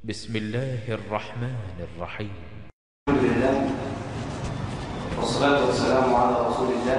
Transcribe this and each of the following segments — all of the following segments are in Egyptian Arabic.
بسم الله الرحمن الرحيم الحمد لله والصلاة والسلام على رسول الله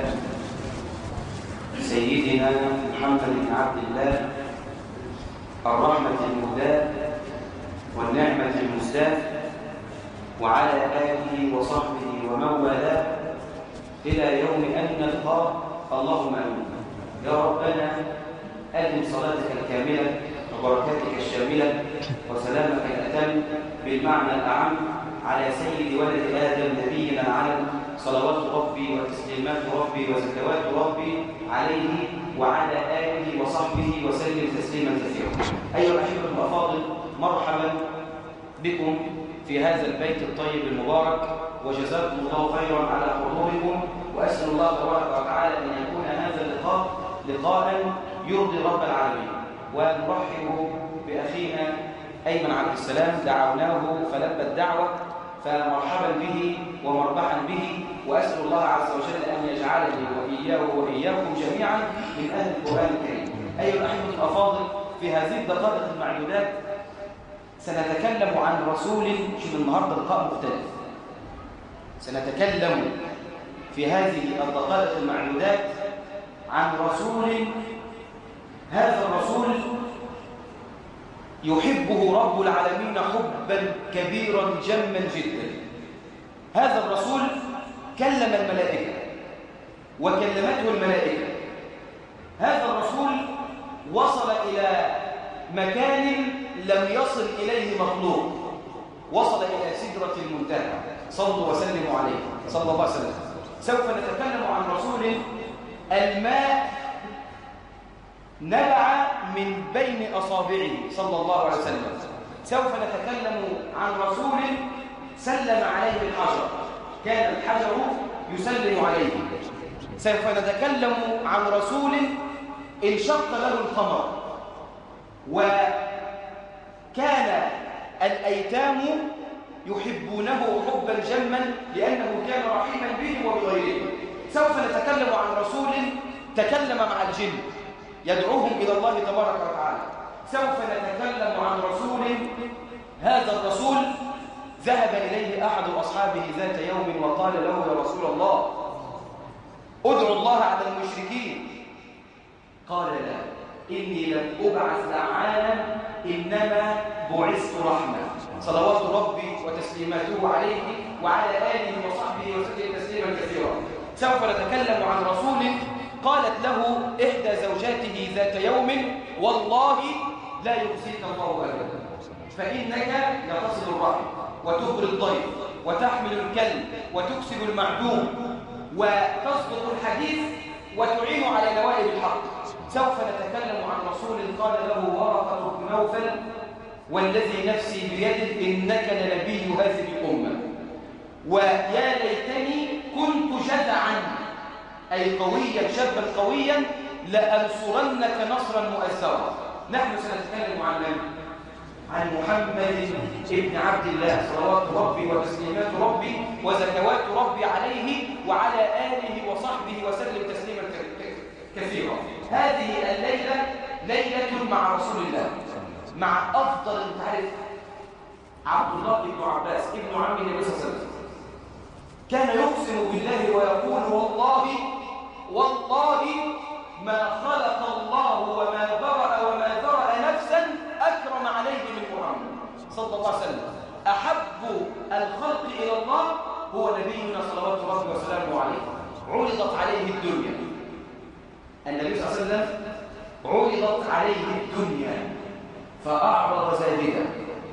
سيدنا محمد بن عبد الله الرحمة المهداة والنعمة المزداة وعلى آله وصحبه ومن والاه إلى يوم أن نلقاه اللهم آمين يا ربنا أدم صلاتك الكاملة وبركاتك الشاملة وسلامك الأتم بالمعنى الأعم على سيد ولد آدم نبينا العلم صلوات ربي وتسليمات ربي وزكوات ربي عليه وعلى آله وصحبه وسلم تسليما كثيرا أيها الأحبة الأفاضل مرحبا بكم في هذا البيت الطيب المبارك وجزاكم الله خيرا على حضوركم وأسأل الله تبارك وتعالى أن يكون هذا اللقاء لقاء يرضي رب العالمين ونرحب بأخينا أيمن عبد السلام دعوناه فلبى الدعوة فمرحبا به ومربحا به وأسأل الله عز وجل أن يجعلني وإياه وإياكم جميعا من أهل القرآن الكريم أيها الأحبة الأفاضل في هذه الدقائق المعدودات سنتكلم عن رسول شوف النهارده لقاء مختلف سنتكلم في هذه الدقائق المعدودات عن رسول هذا الرسول يحبه رب العالمين حبا كبيرا جما جدا هذا الرسول كلم الملائكة وكلمته الملائكة هذا الرسول وصل إلى مكان لم يصل إليه مخلوق وصل إلى سدرة المنتهى صلوا وسلموا عليه صلى الله عليه وسلم سوف نتكلم عن رسول الماء نبع من بين أصابعه صلى الله عليه وسلم سوف نتكلم عن رسول سلم عليه الحجر كان الحجر يسلم عليه سوف نتكلم عن رسول انشق له القمر وكان الأيتام يحبونه حبا جما لأنه كان رحيما بهم وبغيرهم سوف نتكلم عن رسول تكلم مع الجن يدعوهم إلى الله تبارك وتعالى سوف نتكلم عن رسول هذا الرسول ذهب إليه أحد أصحابه ذات يوم وقال له يا رسول الله ادعو الله على المشركين قال لا إني لم أبعث لعانا إنما بعثت رحمة صلوات ربي وتسليماته عليه وعلى آله وصحبه وسلم تسليما كثيرا سوف نتكلم عن رسول قالت له إحدى زوجاته ذات يوم والله لا يخزيك الله أبدا فإنك لتصل الرحم وتبري الضيف وتحمل الكلب وتكسب المعدوم وتصدق الحديث وتعين على نوائب الحق سوف نتكلم عن رسول قال له ورقة بن نوفل والذي نفسي بيده إنك لنبي هذه الأمة ويا ليتني كنت جدعا أي قويا شابا قويا لأنصرنك نصرا مؤثرا نحن سنتكلم عن من؟ عن محمد ابن عبد الله صلوات ربي وتسليمات ربي وزكوات ربي عليه وعلى آله وصحبه وسلم تسليما كثيرا هذه الليلة ليلة مع رسول الله مع أفضل تعرف عبد الله بن عباس ابن عم النبي صلى الله عليه وسلم كان يقسم بالله ويقول والله والله ما خلق الله وما برأ وما ذرأ نفسا أكرم عليه من محمد صلى الله عليه وسلم أحب الخلق إلى الله هو نبينا صلوات الله وسلامه عليه عرضت عليه الدنيا النبي صلى الله عليه وسلم عرضت عليه الدنيا فأعرض زاهدا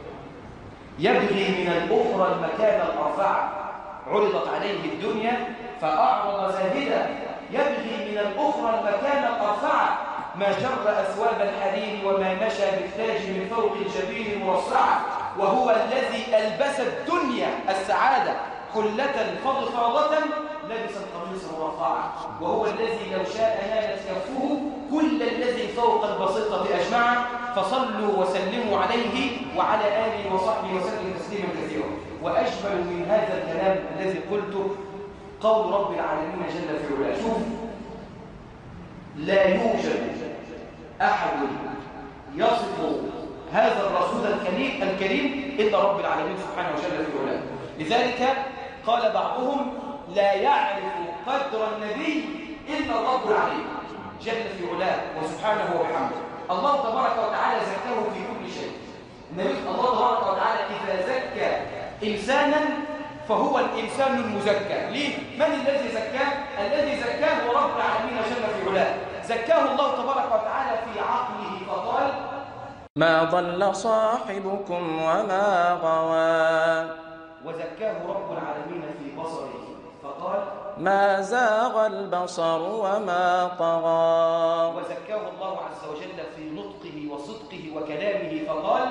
يبغي من الأخرى المكان الأرفع عرضت عليه الدنيا فأعرض زاهدا يبغي من الأخرى المكان الأرفع ما جر أثواب الحرير وما مشى بالتاج من فوق الجبين مرصعة وهو الذي ألبس الدنيا السعادة حلة فضفاضة لبس القميص مرفعا وهو الذي لو شاء نالت كفه كل الذي فوق البسيطة أجمعا فصلوا وسلموا عليه وعلى آله وصحبه وسلم تسليما كثيرا وأجمل من هذا الكلام الذي قلته قول رب العالمين جل في علاه شوف لا يوجد أحد يصف هذا الرسول الكريم الكريم إلا رب العالمين سبحانه وجل في علاه لذلك قال بعضهم لا يعرف قدر النبي إلا الرب العليم جل في علاه وسبحانه وبحمده الله تبارك وتعالى زكاه في كل شيء النبي الله تبارك وتعالى إذا زكى إنسانا فهو الإنسان المزكى ليه؟ من الذي زكاه؟ الذي زكاه هو رب العالمين جل في علاه زكاه الله تبارك وتعالى في عقله فقال ما ضل صاحبكم وما غوى وزكاه رب العالمين في بصره فقال ما زاغ البصر وما طغى وزكاه الله عز وجل في نطقه وصدقه وكلامه فقال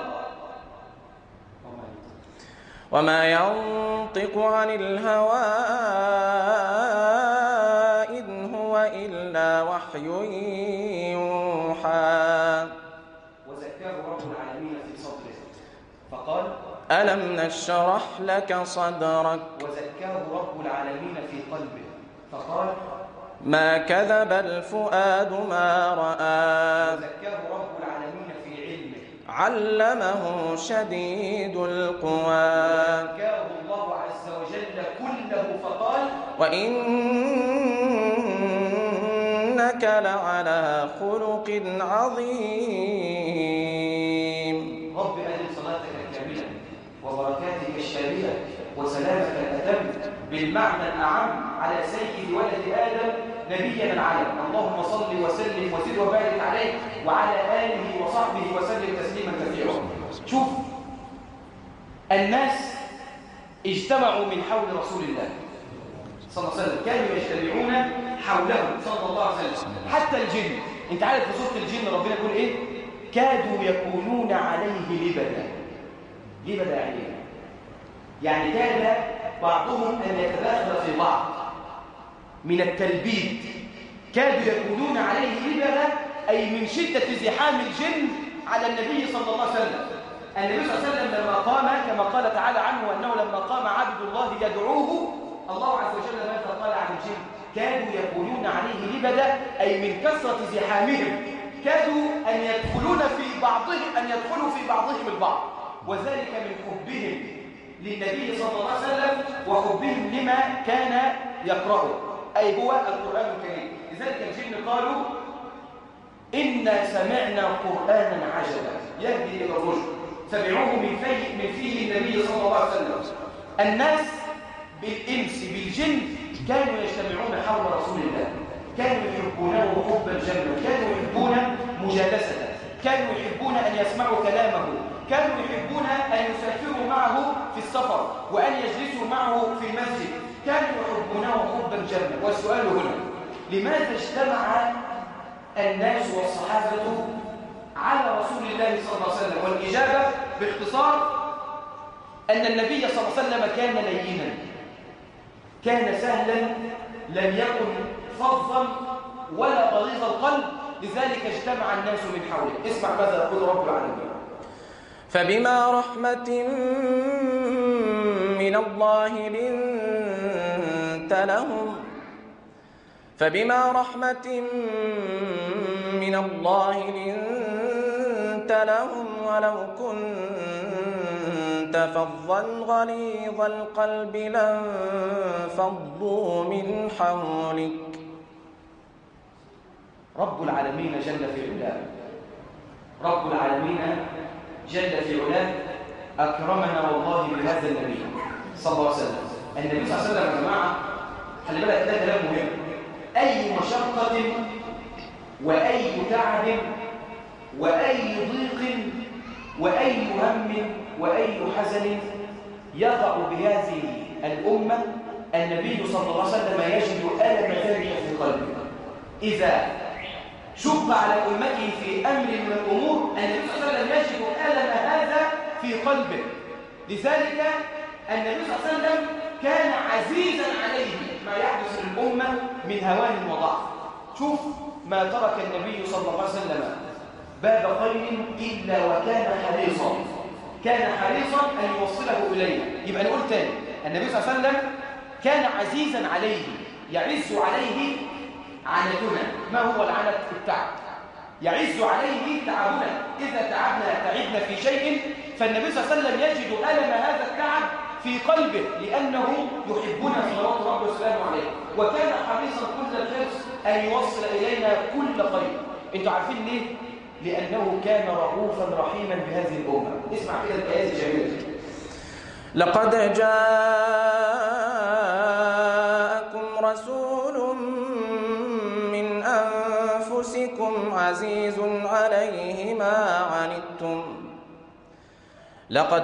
وما ينطق عن الهوى إن هو إلا وحي يوحى وزكاه رب العالمين في صدره فقال ألم نشرح لك صدرك وزكاه رب العالمين في قلبه فقال ما كذب الفؤاد ما رأى وزكاه رب العالمين في علمه علمه شديد القوى زكاه الله عز وجل كله فقال وإنك لعلى خلق عظيم رب أجل صلاتك الكاملة وبركاتك الشاملة وسلامك الأتم بالمعنى الأعم على سيد ولد آدم نبينا العالم اللهم صل وسلم وزد وبارك عليه وعلى آله وصحبه وسلم تسليما كثيرا شوف الناس اجتمعوا من حول رسول الله صلى الله عليه وسلم كانوا يجتمعون حوله صلى الله عليه وسلم حتى الجن انت عارف في سوره الجن ربنا يقول ايه كادوا يكونون عليه لبدا لبدا يعني ايه يعني كاد بعضهم ان يتداخل في بعض من التلبيد كادوا يكونون عليه لبدا اي من شده زحام الجن على النبي صلى الله عليه وسلم النبي صلى الله عليه وسلم لما قام كما قال تعالى عنه انه لما قام عبد الله يدعوه الله عز وجل ماذا قال عن الجن كادوا يكونون عليه لبدا أي من كثرة زحامهم كادوا أن يدخلون في بعضهم أن يدخلوا في بعضهم البعض وذلك من حبهم للنبي صلى الله عليه وسلم وحبهم لما كان يقرأه أي هو القرآن الكريم لذلك الجن قالوا إنا سمعنا قرآنا عجبا يهدي إلى الرشد سمعوه من فيه, من فيه النبي صلى الله عليه وسلم الناس بالإنس بالجن كانوا يجتمعون حول رسول الله كانوا يحبونه حبا جما كانوا يحبون مجالسته كانوا يحبون أن يسمعوا كلامه كانوا يحبون أن يسافروا معه في السفر وأن يجلسوا معه في المسجد كانوا يحبونه حبا جما والسؤال هنا لماذا اجتمع الناس والصحابة على رسول الله صلى الله عليه وسلم والإجابة باختصار أن النبي صلى الله عليه وسلم كان لينا كان سهلا لم يكن فظا ولا غليظ القلب لذلك اجتمع الناس من حوله اسمع ماذا يقول رب العالمين فبما رحمة من الله لنت لهم فبما رحمة من الله لنت لهم ولو كنت فظا غليظ القلب لانفضوا من حولك رب العالمين جل في علاه رب العالمين جل في علاه أكرمنا والله بهذا النبي صلى الله عليه وسلم النبي صلى الله عليه وسلم يا جماعة خلي بالك ده كلام مهم أي مشقة وأي تعب وأي ضيق وأي هم وأي حزن يقع بهذه الأمة النبي صلى الله عليه وسلم يجد ألم ذلك في قلبه إذا شق على أمته في أمر من الأمور النبي صلى الله عليه وسلم يجد ألم هذا في قلبه لذلك النبي صلى الله عليه وسلم كان عزيزا عليه ما يحدث للأمة من هوان وضعف شوف ما ترك النبي صلى الله عليه وسلم باب خير إلا وكان حريصا كان حريصا أن يوصله إليه يبقى نقول تاني النبي صلى الله عليه وسلم كان عزيزا عليه يعز عليه عنتنا ما هو العنت التعب يعز عليه تعبنا إذا تعبنا تعبنا في شيء فالنبي صلى الله عليه وسلم يجد ألم هذا التعب في قلبه لأنه يحبنا صلوات ربه وسلامه عليه وكان حريصا كل الحرص أن يوصل إلينا كل خير انتوا عارفين ليه؟ لأنه كان رؤوفا رحيما بهذه الأمة اسمع كده الآيات الجميلة لقد جاءكم رسول من أنفسكم عزيز عليه ما عنتم لقد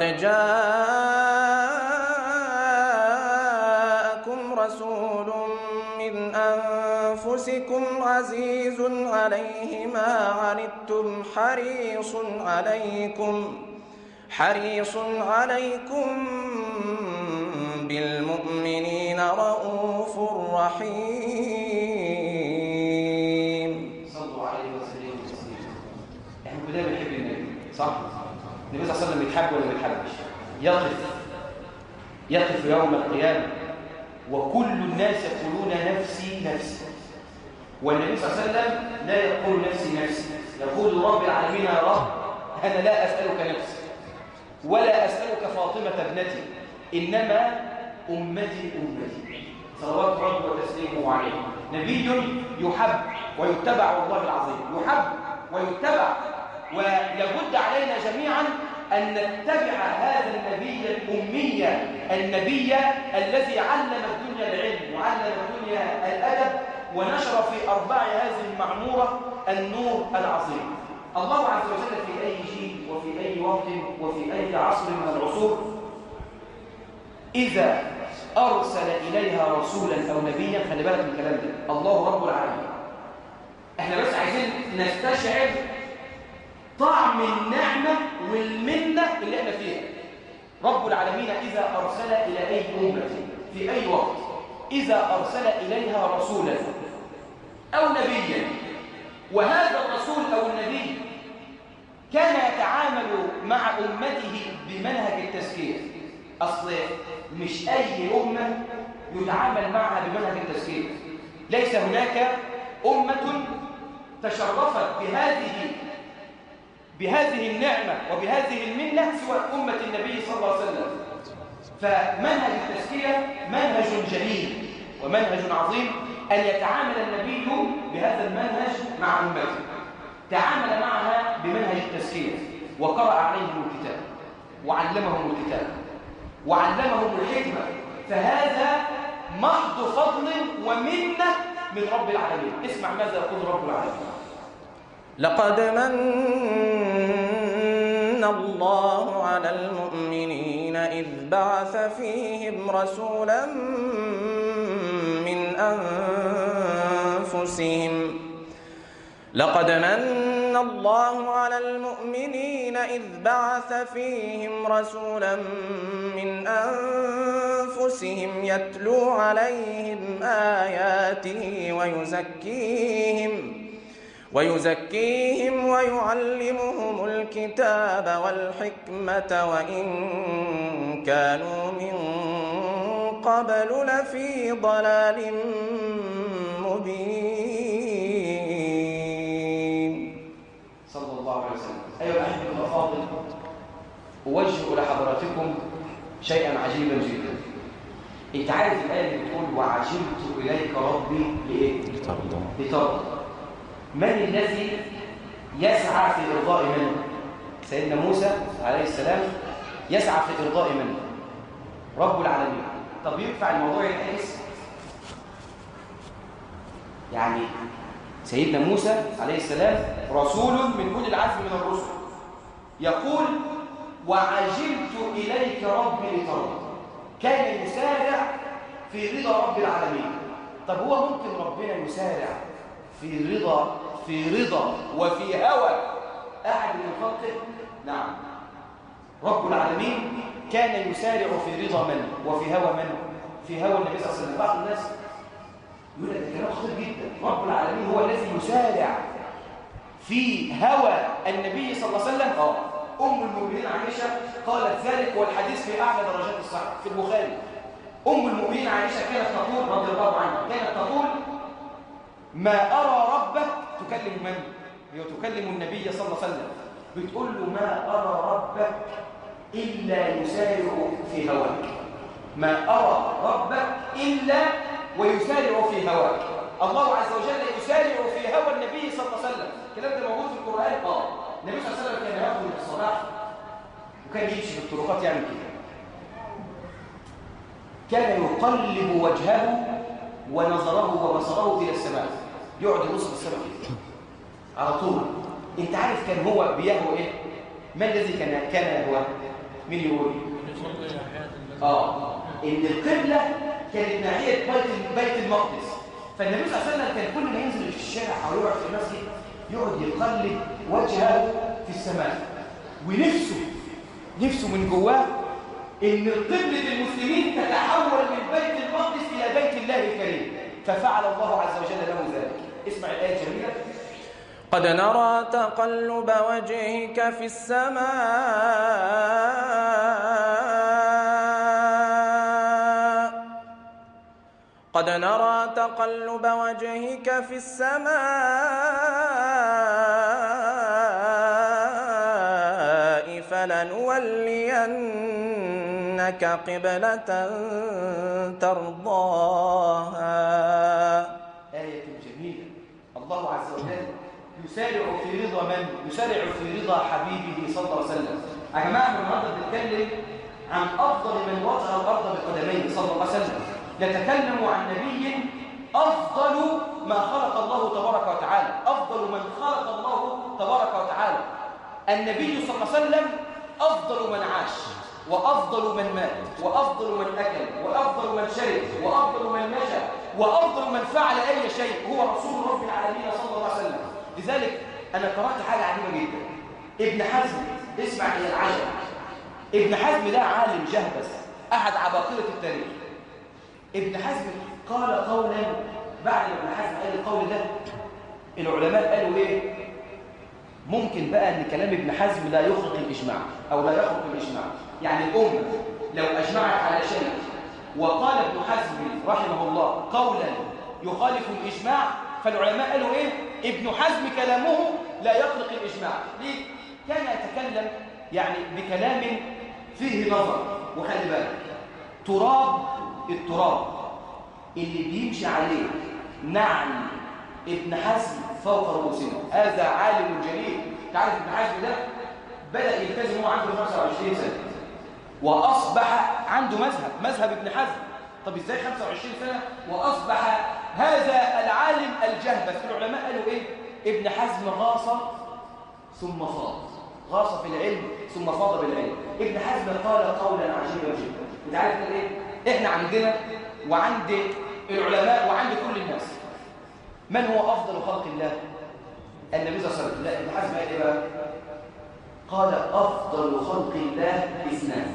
جاءكم رسول من أنفسكم عزيز عليه ما عنتم حريص عليكم حريص عليكم بالمؤمنين رؤوف رحيم صلوا عليه وسلم تسليما احنا كلنا بنحب النبي صح النبي صلى الله عليه وسلم بيتحب ولا ما بيتحبش يقف يقف يوم القيامه وكل الناس يقولون نفسي نفسي والنبي صلى الله عليه وسلم لا يقول نفسي نفسي يقول رب العالمين يا رب انا لا اسالك نفسي ولا اسالك فاطمه ابنتي انما امتي امتي صلوات رب وتسليمه عليه نبي يحب ويتبع والله العظيم يحب ويتبع ولابد علينا جميعا أن نتبع هذا النبي الأمي النبي الذي علم الدنيا العلم وعلم الدنيا الأدب ونشر في أرباع هذه المعمورة النور العظيم الله عز وجل في أي جيل وفي أي وقت وفي أي عصر من العصور إذا أرسل إليها رسولا أو نبيا خلي بالك من الكلام ده الله رب العالمين احنا بس عايزين نستشعر طعم النعمة والمنة اللي احنا فيها رب العالمين إذا أرسل إلى أي أمة في أي وقت إذا أرسل إليها رسولا أو نبيا وهذا الرسول أو النبي كان يتعامل مع أمته بمنهج التزكية أصل مش أي أمة يتعامل معها بمنهج التزكية ليس هناك أمة تشرفت بهذه بهذه النعمة وبهذه المنة سوى أمة النبي صلى الله عليه وسلم فمنهج التزكية منهج جليل ومنهج عظيم أن يتعامل النبي بهذا المنهج مع أمته تعامل معها بمنهج التزكية وقرأ عليهم الكتاب وعلمهم الكتاب وعلمهم الحكمة فهذا محض فضل ومنة من رب العالمين اسمع ماذا يقول رب العالمين لقد من الله على المؤمنين إذ بعث فيهم رسولا من أنفسهم لقد من الله على المؤمنين إذ بعث فيهم رسولا من أنفسهم يتلو عليهم آياته ويزكيهم ويزكيهم ويعلمهم الكتاب والحكمة وإن كانوا من قبل لفي ضلال مبين صلى الله عليه وسلم أيها الأحبة الأفاضل أوجه إلى حضراتكم شيئا عجيبا جدا أنت عارف الآية اللي بتقول وعجلت إليك ربي لإيه؟ لترضى من الذي يسعى في إرضاء من؟ سيدنا موسى عليه السلام يسعى في إرضاء من؟ رب العالمين طب ينفع الموضوع يتحس؟ يعني سيدنا موسى عليه السلام رسول من أولي العزم من الرسل يقول وعجلت إليك ربي لترضى كان يسارع في رضا رب العالمين طب هو ممكن ربنا يسارع في رضا في رضا وفي هوى أحد من خلقه نعم رب العالمين كان يسارع في رضا من وفي هوى من في هوى النبي صلى الله عليه وسلم بعض الناس يقول لك كلام خطير جدا رب العالمين هو الذي يسارع في هوى النبي صلى الله عليه وسلم اه ام المؤمنين عائشه قالت ذلك والحديث في اعلى درجات الصحه في البخاري ام المؤمنين عائشه كانت تقول رضي الله عنها كانت تقول ما ارى ربك تكلم من هي تكلم النبي صلى الله عليه وسلم بتقول له ما أرى ربك إلا يسارع في هواك ما أرى ربك إلا ويسارع في هواك الله عز وجل يسارع في هوى النبي صلى الله عليه وسلم الكلام ده موجود في القرآن اه النبي صلى الله عليه وسلم كان يخرج من الصباح وكان يمشي في الطرقات يعمل كده كان يقلب وجهه ونظره وبصره إلى السماء يقعد يبص في السماء كده على طول انت عارف كان هو بيهوى ايه ما الذي كان كان يهوى مين يقول اه ان القبلة كانت ناحية بيت بيت المقدس فالنبي صلى الله عليه وسلم كان كل ما ينزل في الشارع او يقعد في المسجد يقعد يقلب وجهه في السماء ونفسه نفسه من جواه ان قبلة المسلمين تتحول من بيت المقدس الى بيت الله الكريم ففعل الله عز وجل له ذلك اسمع الآية الجميلة قد نرى تقلب وجهك في السماء قد نرى تقلب وجهك في السماء فلنولينك قبلة ترضاها آية جميلة الله عز وجل يسارع في رضا من؟ يسارع في رضا حبيبه صلى الله عليه وسلم يا جماعة احنا النهارده بنتكلم عن أفضل من وضع الأرض بقدميه صلى الله عليه وسلم نتكلم عن نبي أفضل ما خلق الله تبارك وتعالى أفضل من خلق الله تبارك وتعالى النبي صلى الله عليه وسلم أفضل من عاش وأفضل من مات وأفضل من أكل وأفضل من شرب وأفضل من مشى وأفضل من فعل أي شيء هو رسول رب العالمين صلى الله عليه وسلم لذلك أنا قرأت حاجة عجيبة جدا ابن حزم اسمع إلى العجب ابن حزم ده عالم جهبس أحد عباقرة التاريخ ابن حزم قال قولا بعد ما ابن حزم قال القول ده العلماء قالوا ايه ممكن بقى ان كلام ابن حزم لا يخرق الاجماع او لا يخرق الاجماع يعني الامه لو اجمعت على شيء وقال ابن حزم رحمه الله قولا يخالف الاجماع فالعلماء قالوا ايه ابن حزم كلامه لا يخرق الاجماع ليه كان يتكلم يعني بكلام فيه نظر وخلي بالك تراب التراب اللي بيمشي عليه نعل ابن حزم فوق رؤوسنا هذا عالم جليل تعرف ابن حزم ده بدأ يلتزم هو عنده 25 سنة وأصبح عنده مذهب مذهب ابن حزم طب ازاي 25 سنة وأصبح هذا العالم الجهبذ العلماء قالوا ايه ابن حزم غاص ثم فاض غاص في العلم ثم فاض بالعلم ابن حزم قال قولا عجيبا جدا انت عارف ايه احنا عندنا وعند العلماء وعند كل الناس من هو افضل خلق الله النبي صلى الله عليه وسلم لا ابن حزم قال ايه بقى قال افضل خلق الله اثنان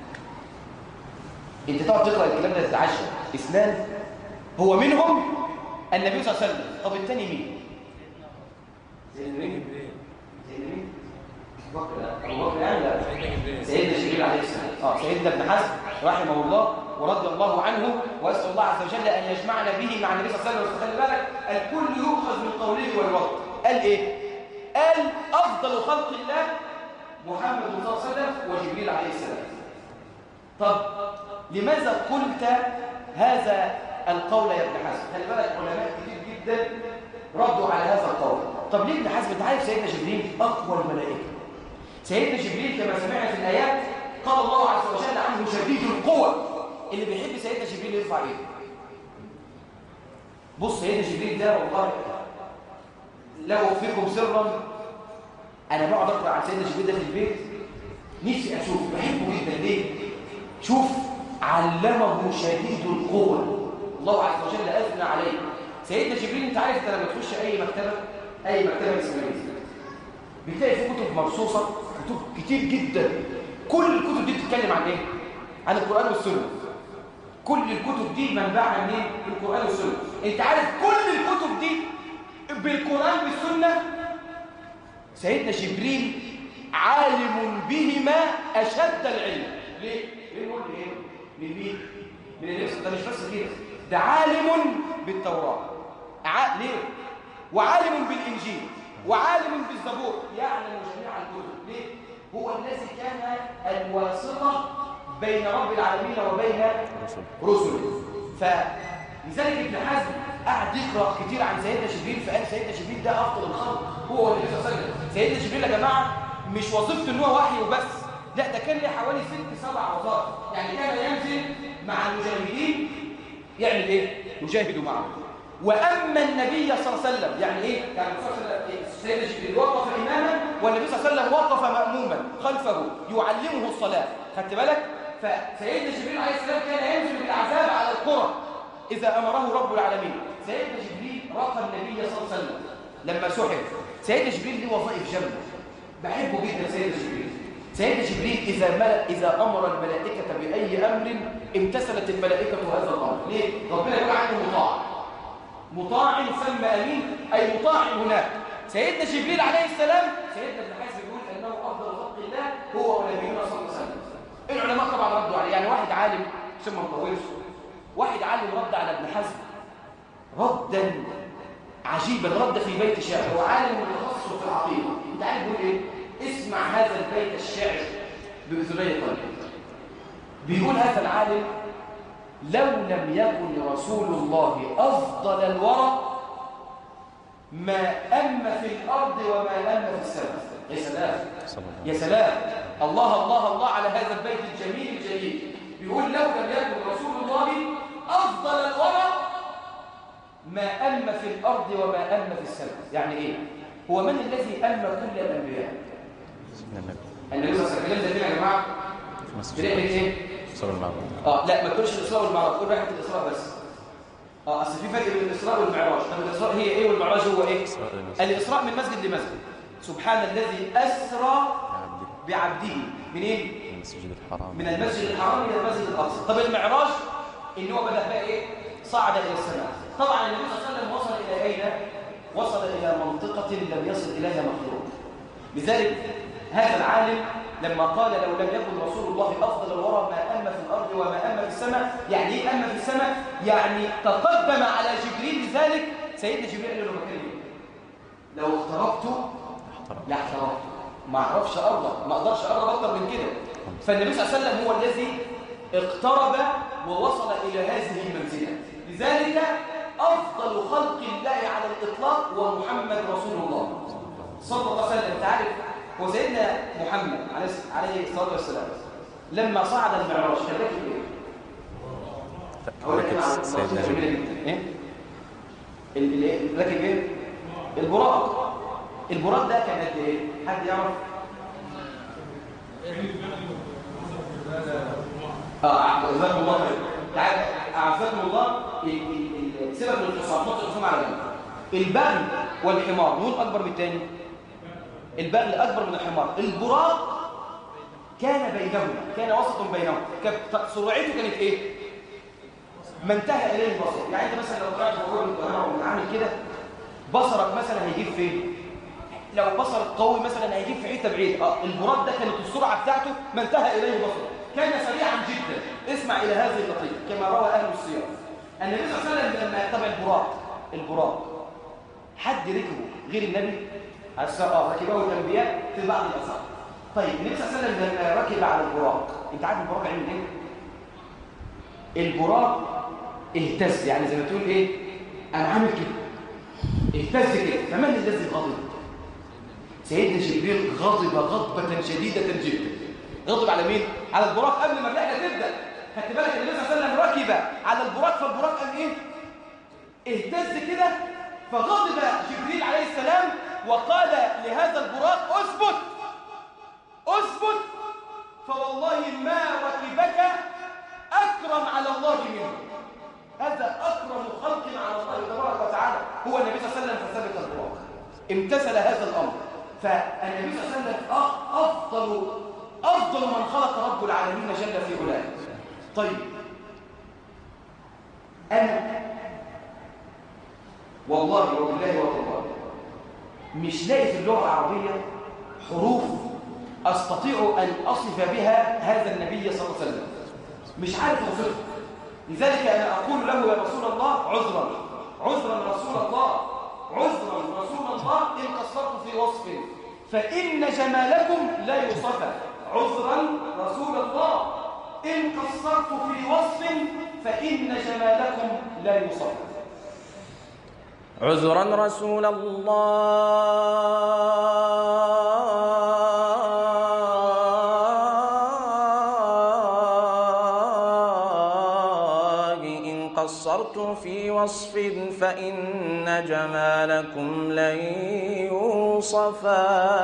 انت تقعد تقرا الكلام ده تتعشى اثنان هو منهم النبي صلى الله عليه وسلم طب الثاني مين سيدنا مين سيدنا مين ابو بكر لا ابو بكر يعني لا سيدنا جبريل عليه السلام اه سيدنا ابن حزم رحمه الله ورضي الله عنه واسال الله عز وجل ان يجمعنا به مع النبي صلى الله عليه وسلم خلي بالك الكل يؤخذ من قوله والوقت قال ايه قال افضل خلق الله محمد صلى الله عليه وسلم وجبريل عليه السلام طب لماذا قلت هذا القول يا ابن حزم خلي بالك علماء كتير جدا ردوا على هذا القول طب ليه ابن حزم انت عارف سيدنا جبريل اقوى الملائكه سيدنا جبريل كما سمعنا في الايات قال الله عز وجل عنه شديد القوه اللي بيحب سيدنا جبريل يرفع ايده بص سيدنا جبريل ده والله لو فيكم سرا انا بقعد اقرا عن سيدنا جبريل ده في البيت نفسي اشوف بحبه جدا ليه شوف علمه شديد القوه الله عز وجل اثنى عليه سيدنا جبريل انت عارف انت لما تخش اي مكتبه اي مكتبه اسلاميه بتلاقي في كتب مرصوصه كتب كتير جدا كل الكتب دي بتتكلم عن ايه عن القران والسنه كل الكتب دي منبعها منين القران والسنه انت عارف كل الكتب دي بالقران والسنه سيدنا جبريل عالم بهما اشد العلم ليه ليه نقول ايه من مين من النبي ده مش بس كده ده عالم بالتوراه ع... ليه وعالم بالانجيل وعالم بالزبور يعلم جميع الكتب ليه؟ هو الذي كان الواسطة بين رب العالمين وبين رسل رسله فلذلك ابن حزم قعد يقرا كتير عن سيدنا جبريل فقال سيدنا جبريل ده افضل الخلق هو والنبي صلى الله عليه وسلم سيدنا جبريل يا جماعه مش وظيفته ان هو وحي وبس لا ده كان له حوالي ست سبع وظائف يعني كان ينزل مع المجاهدين يعمل ايه يجاهد معه واما النبي صلى الله عليه وسلم يعني ايه يعني الرسول صلى الله عليه وسلم سيدنا جبريل وقف اماما والنبي صلى الله عليه وسلم وقف ماموما خلفه يعلمه الصلاه خدت بالك فسيدنا جبريل عليه السلام كان ينزل بالعذاب على القرى إذا أمره رب العالمين سيدنا جبريل راق النبي صلى الله عليه وسلم لما سحب سيدنا جبريل له وظائف جنة بحبه جدا سيدنا جبريل سيدنا جبريل إذا, ملأ إذا أمر الملائكة بأي أمر امتثلت الملائكة هذا الأمر ليه؟ ربنا يقول عنه مطاع مطاع ثم أمين أي مطاع هناك سيدنا جبريل عليه السلام سيدنا ابن حزم يقول أنه أفضل خلق الله هو ونبينا صلى الله عليه وسلم العلماء طبعا ردوا عليه يعني واحد عالم ثم مطولش واحد عالم رد على ابن حزم ردا عجيبا رد في بيت شعر هو عالم متخصص في العقيده انت عارف بيقول ايه اسمع هذا البيت الشعر باذني قلبك بيقول هذا العالم لو لم يكن رسول الله افضل الورى ما أم في الأرض وما أم في السماء يا سلام صلى الله يا سلام الله الله الله على هذا البيت الجميل الجليل بيقول لو لم يكن رسول الله أفضل الورى ما أم في الأرض وما أم في السماء يعني إيه؟ هو من الذي أم كل الأنبياء؟ سيدنا النبي النبي صلى الله عليه وسلم ده يا جماعة في مسجد بنعمل إيه؟ صلى الله عليه وسلم اه لا ما تقولش الإسراء والمعراج قول رحلة الإسراء بس اه أصل في فرق بين الإسراء والمعراج طب الإسراء هي إيه والمعراج هو إيه؟ إسراء المسجد الإسراء من مسجد لمسجد سبحان الذي أسرى عبده بعبده منين؟ من المسجد الحرام من المسجد الحرام إلى المسجد الأقصى طب المعراج إن هو بدأ بقى إيه؟ صعد إلى السماء طبعا النبي صلى الله عليه وسلم وصل إلى أين؟ وصل إلى منطقة لم يصل إليها مخلوق لذلك هذا العالم لما قال لو لم يكن رسول الله أفضل الورى ما أم في الأرض وما أم في السماء يعني إيه أم في السماء؟ يعني تقدم على جبريل لذلك سيدنا جبريل قال له مكان لو اخترقته احترم لا احترام ما اعرفش ارضى ما اقدرش اقرب اكتر من كده فالنبي صلى الله عليه وسلم هو الذي اقترب ووصل الى هذه المنزله لذلك افضل خلق الله على الاطلاق هو محمد رسول الله صلى الله عليه وسلم انت عارف هو سيدنا محمد عليه عليه الصلاه والسلام لما صعد المعراج كان راكب ايه؟ أقول لك بركة على سيدنا لطيفة جميلة جبريل جدا. ايه؟ ال- ال- ايه؟ راكب ايه؟ البراق البراق ده كان قد ايه؟ حد يعرف؟ اه جزاكم الله خير تعال اعزكم الله ال- ال- ال- سيبك من الحصان نحط الحصان على جنب البغل والحمار مين اكبر من الثاني؟ البغل اكبر من الحمار البراق كان بينهما كان وسط بينهما كانت سرعته كانت ايه؟ ما انتهى اليه البصر يعني انت مثلا لو طلعت فوق القاهره وعامل كده بصرك مثلا هيجيب فين لو بصرك قوي مثلا هيجيب في حته بعيده اه البراق ده كانت السرعه بتاعته ما انتهى اليه البصر كان سريعا جدا اسمع الى هذه اللطيفه كما روى اهل السياق النبي صلى الله عليه وسلم لما تبع البراق البراق حد ركبه غير النبي عليه الصلاه اه ركبه الانبياء في بعض الاثار طيب النبي صلى الله عليه وسلم لما ركب على البراق انت عارف البراق عمل ايه البراق اهتز يعني زي ما تقول ايه انا عامل كده اهتز كده فمن الذي غضب سيدنا جبريل غضب غضبة شديدة جدا غضب على مين؟ على البراق قبل ما الرحلة تبدأ خدت بالك النبي صلى الله عليه وسلم ركب على البراق فالبراق قال ايه؟ اهتز كده فغضب جبريل عليه السلام وقال لهذا البراق اثبت اثبت فوالله ما ركبك أكرم على الله منه هذا أكرم خلق على الله تبارك وتعالى هو النبي صلى الله عليه وسلم فثبت البراق امتثل هذا الأمر فالنبي صلى الله عليه وسلم أ- أفضل أفضل من خلق رب العالمين جل في علاه طيب أنا والله وبالله وتالله مش لاقي في اللغة العربية حروف أستطيع أن أصف بها هذا النبي صلى الله عليه وسلم مش عارف أوصفه لذلك أنا أقول له يا رسول الله عذرا عذرا رسول الله عذرا رسول الله إن قصرت في وصف فإن جمالكم لا يوصف عذرا رسول الله إن قصرت في وصف فإن جمالكم لا يوصف عذرا رسول الله إن قصرت في وصف فإن جمالكم لن يوصفا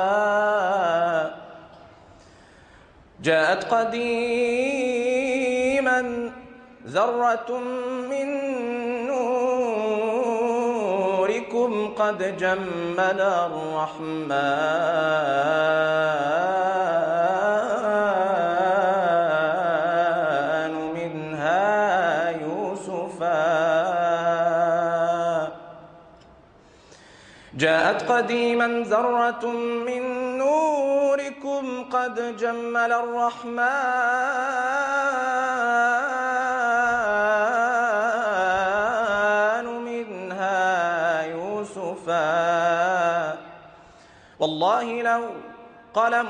جاءت قديما ذرة من نوركم قد جمل الرحمن منها يوسفا جاءت قديما ذرة من نوركم قد جمل الرحمن منها يوسفا والله لو قلم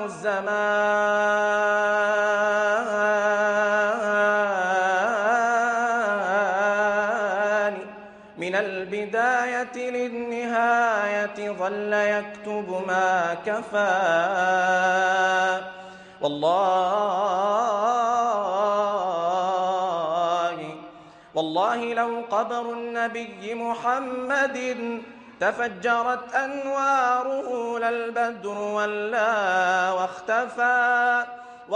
الزمان من البداية للنهاية ظل يكتب ما كفى والله والله لو قبر النبي محمد تفجرت أنواره للبدر ولا واختفى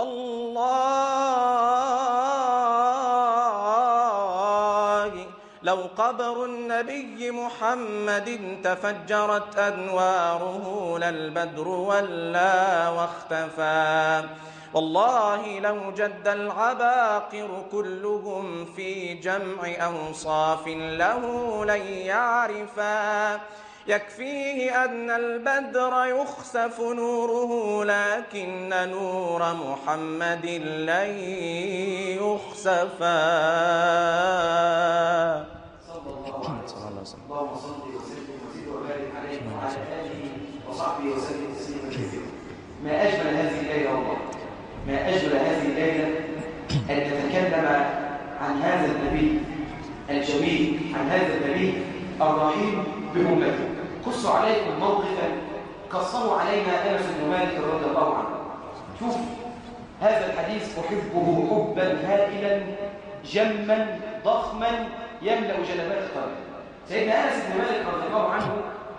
والله لو قبر النبي محمد تفجرت أنواره للبدر ولا واختفى والله لو جد العباقر كلهم في جمع أوصاف له لن يعرفا يكفيه أن البدر يخسف نوره لكن نور محمد لن يخسفا صلى الله عليه صلى الله عليه وسلم اللهم صل وسلم وزد وبارك عليه وعلى اله وصحبه وسلم تسليما كثيرا ما اجمل هذه الليله والله ما اجمل هذه الليله ان نتكلم عن هذا النبي الجميل عن هذا النبي الرحيم بامته قصوا عليكم موقفا قصوا علينا انس بن مالك رضي الله عنه شوف هذا الحديث احبه حبا هائلا جما ضخما يملا جنبات القلب سيدنا انس بن مالك رضي الله عنه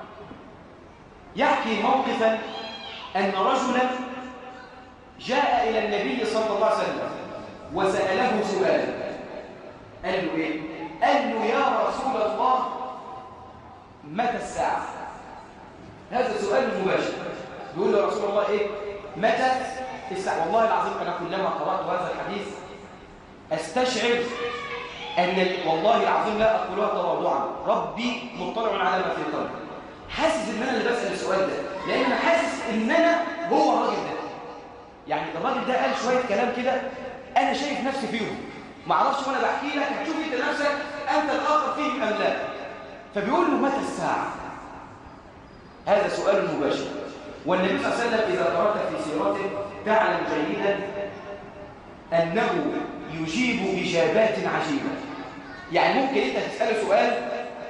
يحكي موقفا ان رجلا جاء الى النبي صلى الله عليه وسلم وساله سؤالا قال له ايه قال له يا رسول الله متى الساعه هذا سؤال مباشر بيقول له يا رسول الله ايه متى الساعه والله العظيم انا كلما قرات هذا الحديث استشعر أن والله العظيم لا أقولها تواضعا ربي مطلع على ما في قلبي حاسس إن أنا اللي بسأل السؤال ده لأن أنا حاسس إن أنا هو الراجل ده يعني الراجل ده قال شوية كلام كده أنا شايف نفسي فيهم ما اعرفش وأنا بحكي لك هتشوف أنت نفسك أنت الآخر فيهم أم لا فبيقول له متى الساعة هذا سؤال مباشر والنبي صلى الله عليه وسلم إذا قرأت في سيرته تعلم جيدا أنه يجيب إجابات عجيبة يعني ممكن أنت تسأله سؤال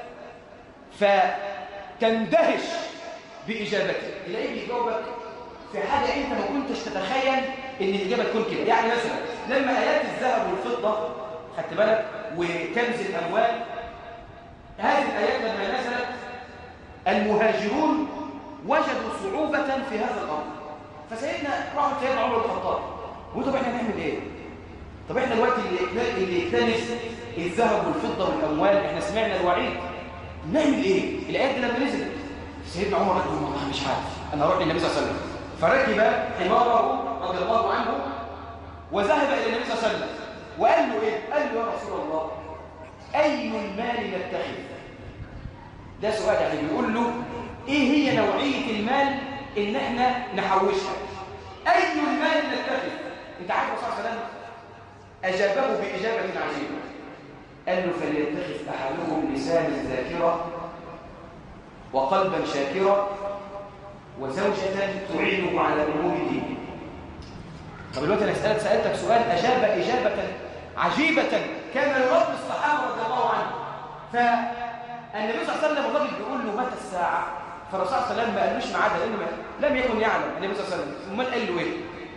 فتندهش بإجابته تلاقيه بيجاوبك في حاجة أنت ما كنتش تتخيل إن الإجابة تكون كده يعني مثلا لما آيات الذهب والفضة خدت بالك وكنز الأموال هذه الآيات لما نزلت المهاجرون وجدوا صعوبة في هذا الأمر فسيدنا راحوا سيدنا عمر بن الخطاب وقلوا طب احنا نعمل ايه؟ طب احنا دلوقتي اللي اللي يكتنس الذهب والفضه والاموال احنا سمعنا الوعيد نعمل ايه الايات دي لما نزلت سيدنا عمر قال والله مش عارف انا اروح للنبي صلى الله عليه وسلم فركب حماره رضي الله عنه وذهب الى النبي صلى الله عليه وسلم وقال له ايه قال له يا رسول الله اي المال نتخذ ده سؤال يعني بيقول له ايه هي نوعيه المال ان احنا نحوشها اي المال نتخذ انت عارف الرسول صلى الله عليه وسلم أجابه بإجابة عجيبة قال له فليتخذ أحدهم لسانا ذاكرا وقلبا شاكرا وزوجة تعينه على أمور دينه طب دلوقتي أنا سألت سألتك سؤال أجاب إجابة عجيبة كان يرد الصحابة رضي الله عنهم فالنبي صلى الله عليه وسلم الراجل بيقول له متى الساعة فالرسول صلى الله عليه وسلم ما قالوش ميعادها لأنه لم يكن يعلم النبي صلى الله عليه وسلم امال قال له إيه؟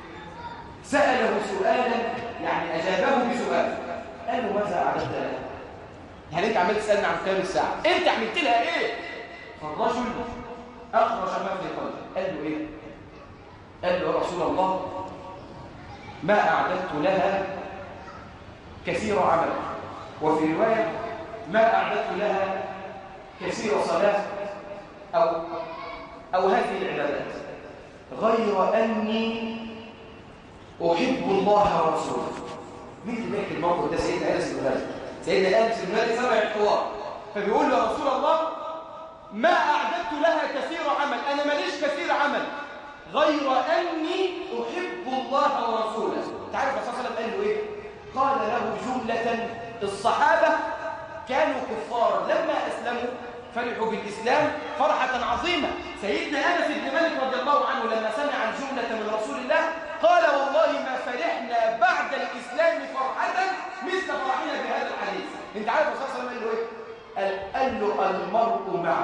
سأله سؤالا يعني أجابه بسؤال قال له ماذا أعددت لها؟ يعني أنت عملت تسألني عن قيام الساعة أنت عملت لها إيه؟ فالرجل أخرج ما في قلبه قال له إيه؟ قال له يا رسول الله ما أعددت لها كثير عمل وفي رواية ما أعددت لها كثير صلاة أو, أو هذه العبادات غير أني أحب الله ورسوله مين اللي بيحكي الموقف ده سيدنا أنس بن مالك سيدنا أنس بن مالك سمع الحوار فبيقول له يا رسول الله ما أعددت لها كثير عمل أنا ماليش كثير عمل غير أني أحب الله ورسوله تعرف الرسول صلى الله عليه وسلم قال له إيه قال له جملة الصحابة كانوا كفارا لما أسلموا فرحوا بالإسلام فرحة عظيمة سيدنا أنس بن مالك رضي الله عنه لما سمع الجملة من رسول الله قال والله ما فرحنا بعد الإسلام فرحة مثل فرحنا بهذا الحديث انت عارف الرسول صلى الله عليه وسلم قال له ايه قال له المرء مع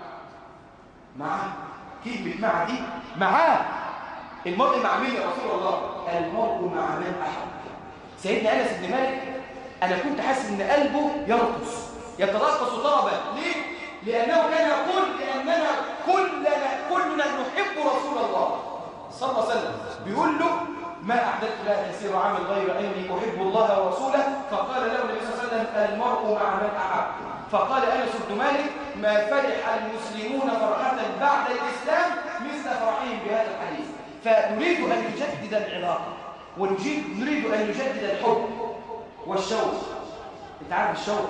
مع كلمة مع دي معاه المرء مع مين يا رسول الله المرء مع من أحب سيدنا أنس بن مالك أنا كنت حاسس إن قلبه يرقص يترقص طربا ليه؟ لأنه كان يقول لأننا كلنا كلنا نحب رسول الله صلى الله عليه وسلم بيقول له ما أعددت لها كثير عمل غير أني أحب الله ورسوله فقال له النبي صلى الله عليه وسلم المرء مع من أحب فقال أنس بن مالك ما فرح المسلمون فرحة بعد الإسلام مثل فرحهم بهذا الحديث فنريد أن نجدد العلاقة ونريد نريد أن نجدد الحب والشوق أنت عارف الشوق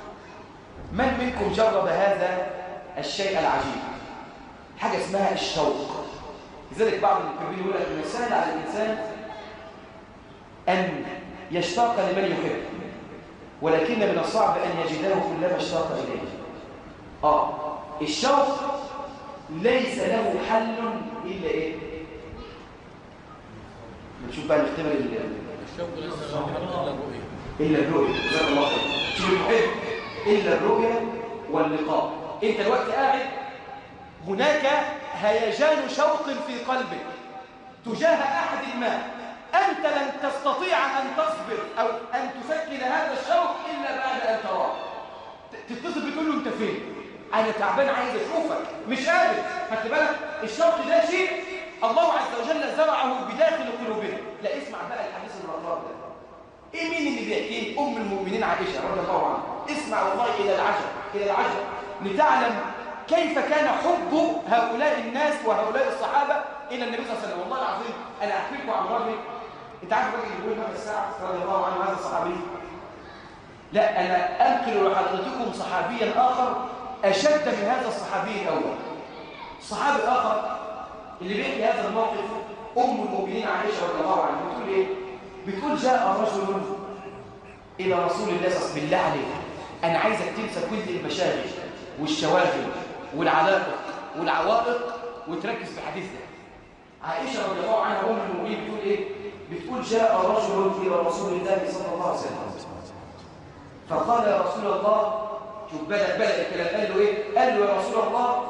من منكم جرب هذا الشيء العجيب حاجة اسمها الشوق لذلك بعض المكبرين يقول لك من السهل على الإنسان أن يشتاق لمن يحب ولكن من الصعب أن يجده كلما اشتاق إليه آه الشوق ليس له حل إلا إيه نشوف بقى نختبر الشوق ليس له حل الا الرؤيه إلا الرؤية جزاك الله خير شوف المحب إلا الرؤية واللقاء أنت الوقت قاعد هناك هيجان شوق في قلبك تجاه أحد ما أنت لن تستطيع أن تصبر أو أن تسكن هذا الشوق إلا بعد أن تراه ت- تتصل بتقول له أنت فين أنا تعبان عايز أشوفك مش قادر خدت بالك الشوق ده شيء الله عز وجل زرعه بداخل قلوبنا لا اسمع بقى الحديث الرقراق ده ايه مين اللي بيحكيه ام المؤمنين عائشه رضي الله عنها اسمع والله الى العجب الى العجب لتعلم كيف كان حب هؤلاء الناس وهؤلاء الصحابه الى النبي صلى الله عليه وسلم والله العظيم انا احكي لكم عن راجل انت عارف الراجل اللي بيقول ماذا الساعه رضي الله عنه هذا الصحابي لا انا انقل لحضرتكم صحابيا اخر اشد من هذا الصحابي الاول صحابي اخر اللي بيحكي هذا الموقف ام المؤمنين عائشه رضي الله عنها بتقول ايه بتقول جاء رجل إلى رسول الله صلى الله عليه وسلم بالله عليك أنا عايزك تنسى كل المشاغل والشواغل والعلائق والعوائق وتركز في الحديث ده عائشة رضي الله عنها أم المؤمنين بتقول إيه؟ بتقول جاء رجل إلى رسول الله صلى الله عليه وسلم فقال يا رسول الله شوف بدأ بدأ الكلام قال له إيه؟ قال له يا رسول الله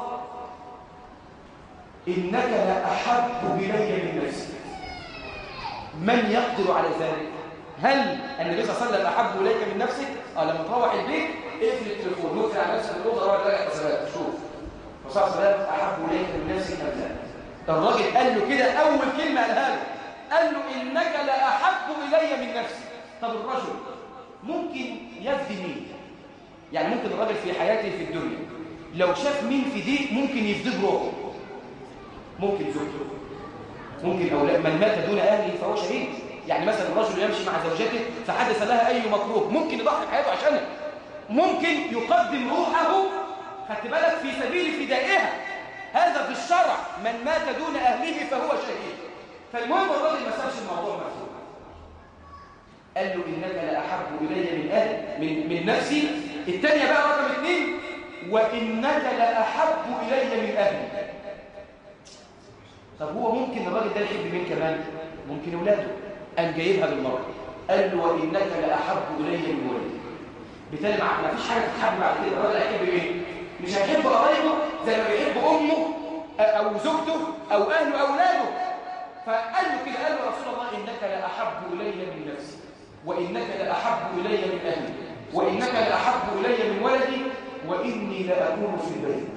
إنك لأحب إلي من نفسي من يقدر على ذلك هل النبي صلى الله عليه وسلم احب اليك من نفسك اه لما تروح البيت اقفل التليفون وقفل على نفسك الاوضه روح راجع حسابات شوف الرسول صلى الله عليه وسلم احب اليك من نفسك ام لا الراجل قال له كده اول كلمه قالها له قال له انك لاحب الي من نفسي طب الرجل ممكن يفدي مين يعني ممكن الراجل في حياته في الدنيا لو شاف مين في دي ممكن يفدي بروحه ممكن زوجته ممكن أولاد من مات دون أهله فهو شهيد يعني مثلا الرجل يمشي مع زوجته فحدث لها أي مكروه ممكن يضحي بحياته عشانها ممكن يقدم روحه خدت بالك في سبيل فدائها هذا في الشرع من مات دون أهله فهو شهيد فالمهم الراجل ما سابش الموضوع مفتوح قال له إنك لأحب إلي من أهل من, من نفسي الثانية بقى رقم اثنين وإنك لأحب إلي من أهلي طب هو ممكن الراجل ده يحب مين كمان ممكن اولاده قام جايبها بالمره قال له وانك لاحب الي من ولدي بالتالي ما ما فيش حاجه تتحب بعد كده الراجل هيحب ايه مش هيحب قرايبه زي ما بيحب امه او زوجته او اهله او اولاده فقال له كده قال له رسول الله انك لاحب الي من نفسي وانك لاحب الي من اهلي وانك لاحب الي من ولدي واني لاكون في البيت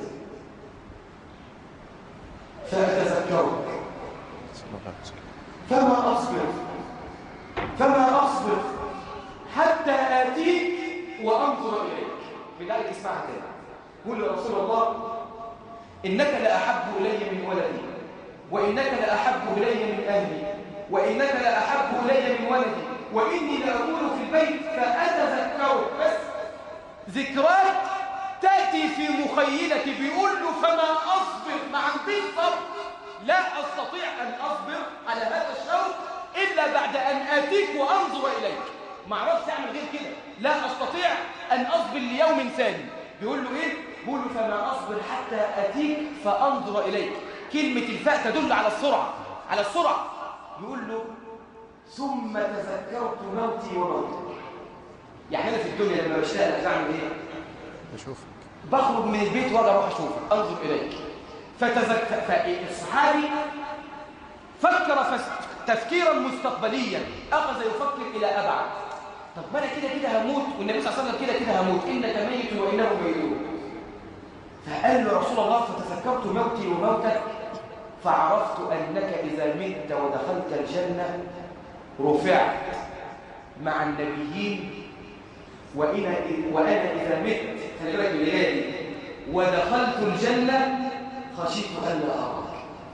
فاتذكرك صلى الله عليه وسلم فما أصبر فما أصبر حتى آتيك وأنظر إليك بذلك اسمعها تاني قول يا رسول الله إنك لأحب إلي من ولدي وإنك لأحب إلي من أهلي وإنك لأحب إلي من ولدي وإني لأكون في البيت فأتذكرك بس ذكراك تأتي في مخيلتي بيقول له فما أصبر ما عنديش صبر لا أستطيع أن أصبر على هذا الشوق إلا بعد أن آتيك وأنظر إليك ما أعرفش أعمل غير كده لا أستطيع أن أصبر ليوم ثاني بيقول له إيه؟ بيقول له فما أصبر حتى آتيك فأنظر إليك كلمة الفاء تدل على السرعة على السرعة بيقول له ثم تذكرت موتي وموتك يعني أنا في الدنيا لما بشتغل أعمل إيه؟ بشوفك بخرج من البيت واجي اروح اشوفك انظر اليك فتذكر فالصحابي فكر فس- تفكيرا مستقبليا اخذ يفكر الى ابعد طب ما انا كده كده هموت والنبي صلى الله عليه وسلم كده كده هموت انك ميت وانهم ميتون فقال له رسول الله فتذكرت موتي وموتك فعرفت انك اذا مت ودخلت الجنه رفعت مع النبيين وإنا وأنا إذا مت خلي بالك من الآية دي ودخلت الجنة خشيت ألا أراك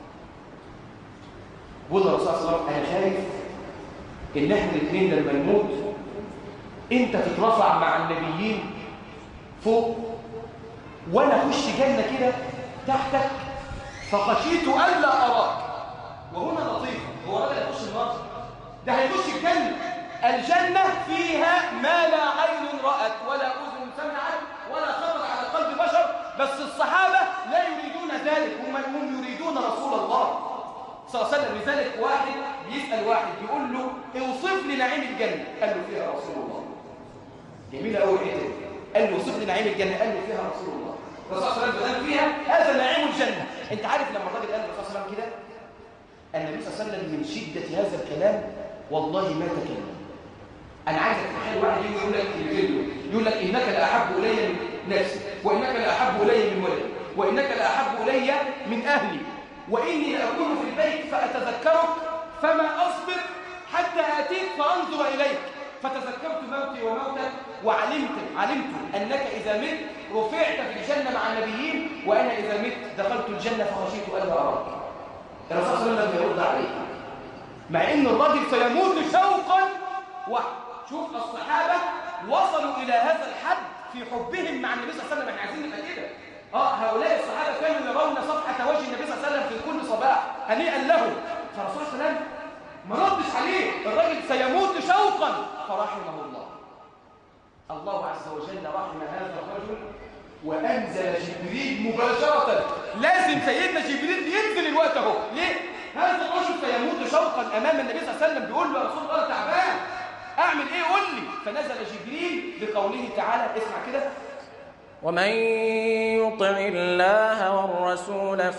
بقول الرسول صلى الله عليه وسلم أنا خايف إن إحنا الاثنين لما نموت أنت تترفع مع النبيين فوق وأنا أخش جنة كده تحتك فخشيت ألا أراك وهنا لطيف هو راجل هيخش النار ده هيخش الجنة الجنة فيها ما لا عين رأت ولا أذن سمعت ولا خطر على قلب بشر بس الصحابة لا يريدون ذلك هم هم يريدون رسول الله صلى الله عليه وسلم لذلك واحد بيسأل واحد بيقول له اوصف لي نعيم الجنة قال له فيها رسول الله جميلة أول حتة قال له اوصف لي نعيم الجنة قال له فيها رسول الله الرسول صلى الله عليه وسلم فيها هذا نعيم الجنة انت عارف لما الراجل قال للرسول صلى الله عليه وسلم كده النبي صلى الله عليه وسلم من شدة هذا الكلام والله ما تكلم انا عايزك تتخيل واحد يجي يقول لك الفيديو يقول لك انك لاحب الي من نفسي وانك لاحب الي من ولدي وانك لاحب الي من اهلي واني لاكون في البيت فاتذكرك فما اصبر حتى اتيك فانظر اليك فتذكرت موتي وموتك وعلمت علمت انك اذا مت رفعت في الجنه مع النبيين وانا اذا مت دخلت الجنه فخشيت الا اراك الرسول صلى الله عليه وسلم يرد عليه مع ان الرجل سيموت شوقا وشوف الصحابة وصلوا إلى هذا الحد في حبهم مع النبي صلى الله عليه وسلم احنا عايزين نبقى كده اه هؤلاء الصحابة كانوا يرون صفحة وجه النبي صلى الله عليه وسلم في كل صباح هنيئا لهم فالرسول صلى الله عليه وسلم ما ردش عليه الرجل سيموت شوقا فرحمه الله الله عز وجل رحم هذا الرجل وأنزل جبريل مباشرة لازم سيدنا جبريل ينزل الوقت اهو ليه؟ هذا الرجل سيموت شوقا أمام النبي صلى الله عليه وسلم بيقول له يا رسول الله تعبان أعمل إيه قول لي فنزل جبريل بقوله تعالى اسمع كده ومن يطع الله والرسول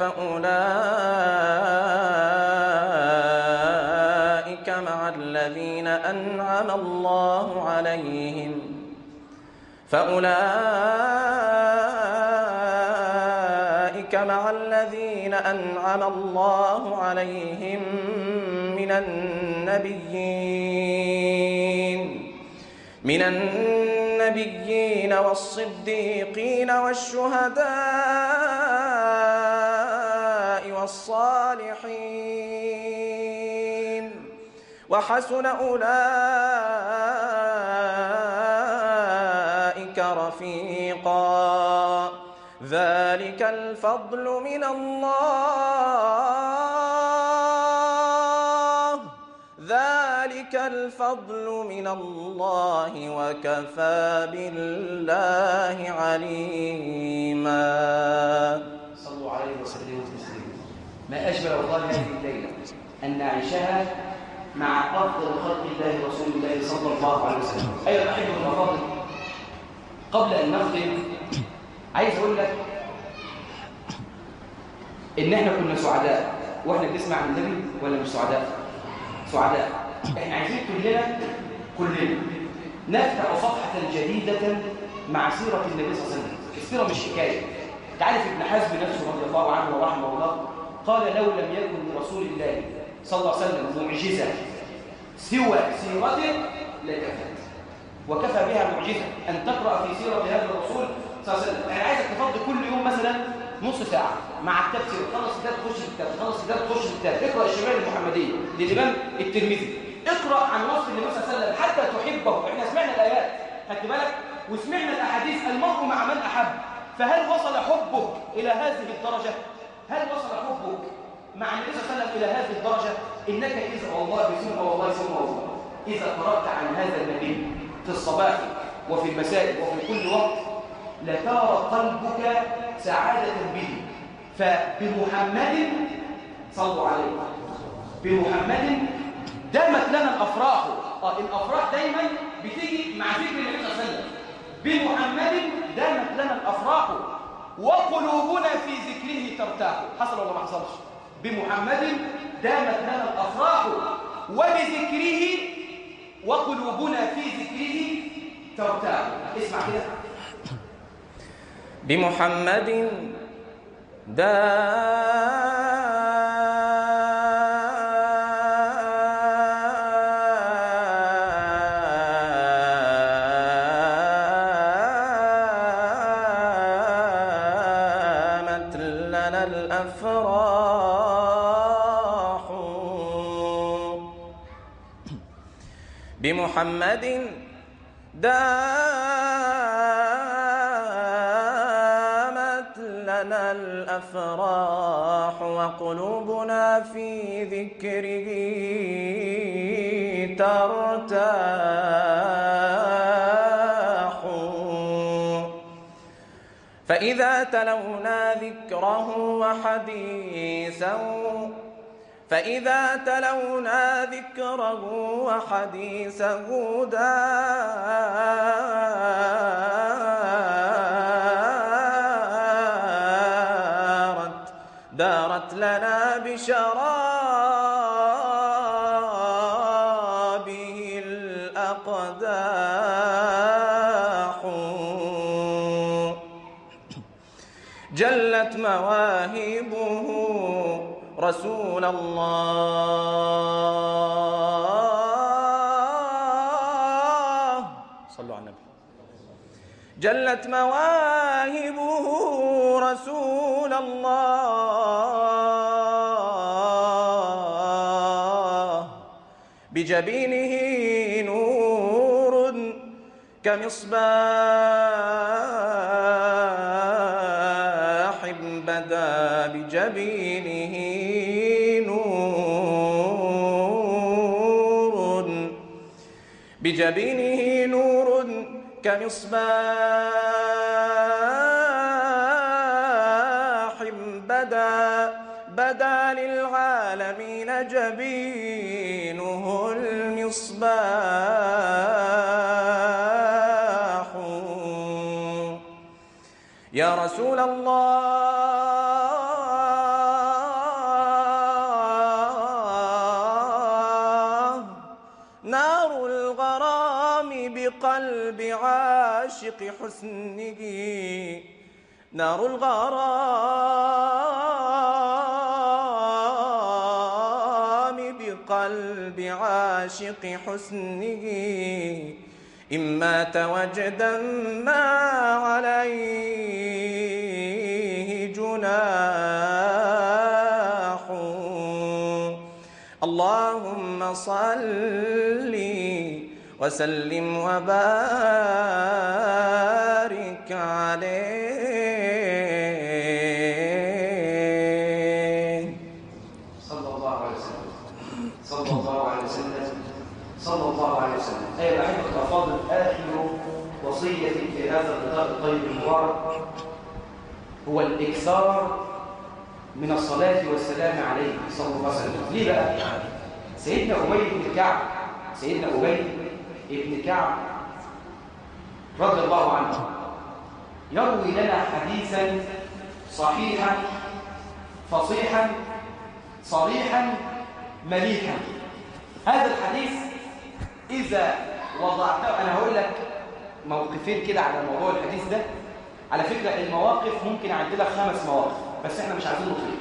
فأولئك مع الذين أنعم الله عليهم فأولئك مع الذين أنعم الله عليهم من النبيين من النبيين والصديقين والشهداء والصالحين وحسن أولئك رفيقا ذلك الفضل من الله ذلك الفضل من الله وكفى بالله عليما صلوا عليه وسلموا تسليما ما أجمل والله هذه الليلة أن نعيشها مع أفضل خلق الله رسول الله صلى الله عليه وسلم أيها الأحبة المفاضل قبل أن نختم عايز أقول لك إن إحنا كنا سعداء وإحنا بنسمع عن النبي ولا مش سعداء؟ سعداء إحنا عايزين كلنا كلنا نفتح صفحة جديدة مع سيرة النبي صلى الله عليه وسلم السيرة مش حكاية تعرف ابن حزم نفسه رضي الله عنه ورحمه الله قال لو لم يكن لرسول الله صلى الله عليه وسلم معجزة سوى سيرته لكفت وكفى بها معجزة أن تقرأ في سيرة هذا الرسول صلى الله عليه وسلم أنا عايزك تفضي كل يوم مثلا نص ساعة مع التفسير خلص كتاب تخش في الكتاب خلص كتاب تخش في الكتاب اقرأ الشمال المحمدية للإمام الترمذي اقرأ عن وصف النبي صلى الله عليه وسلم حتى تحبه احنا سمعنا الآيات خدت بالك وسمعنا الأحاديث المرء مع من أحب فهل وصل حبك إلى هذه الدرجة هل وصل حبك مع النبي صلى الله عليه وسلم إلى هذه الدرجة إنك إذا والله ثم والله ثم والله إذا قرأت عن هذا النبي في الصباح وفي المساء وفي كل وقت لترى قلبك سعادة به فبمحمد صلوا عليه بمحمد دامت لنا الأفراح آه الأفراح دايما بتيجي مع ذكر النبي صلى الله عليه وسلم بمحمد دامت لنا الأفراح وقلوبنا في ذكره ترتاح حصل ولا ما حصلش بمحمد دامت لنا الأفراح وبذكره وقلوبنا في ذكره ترتاح اسمع كده بمحمد دامت لنا الأفراح بمحمد دامت لنا الأفراح وقلوبنا في ذكره ترتاح فإذا تلونا ذكره وحديثه فإذا تلونا ذكره وحديثه دارت دارت لنا بشرابه الأقداح جلت مواهبه رسول الله صلوا على النبي جلت مواهبه رسول الله بجبينه نور كمصباح بدا بجبينه نور بجبينه نور كمصباح بدا بدا للعالمين جبينه المصباح يا رسول الله نار الغرام بقلب عاشق حسنه نار الغرام بقلب عاشق حسنه إما توجدا ما عليه جناح اللهم صل وسلم وبارك عليه صلى الله عليه وسلم صلى الله عليه وسلم صلى الله عليه وسلم أيها الأحبة الأفاضل آخر وصية في هذا اللقاء الطيب المبارك هو الإكثار من الصلاة والسلام عليه صلى الله عليه وسلم ليه بقى؟ سيدنا أبي بن كعب سيدنا أبي بن كعب رضي الله عنه يروي لنا حديثا صحيحا فصيحا صريحا مليحا هذا الحديث إذا وضعته أنا هقول لك موقفين كده على موضوع الحديث ده على فكرة المواقف ممكن عندنا خمس مواقف بس احنا مش عايزين نطيل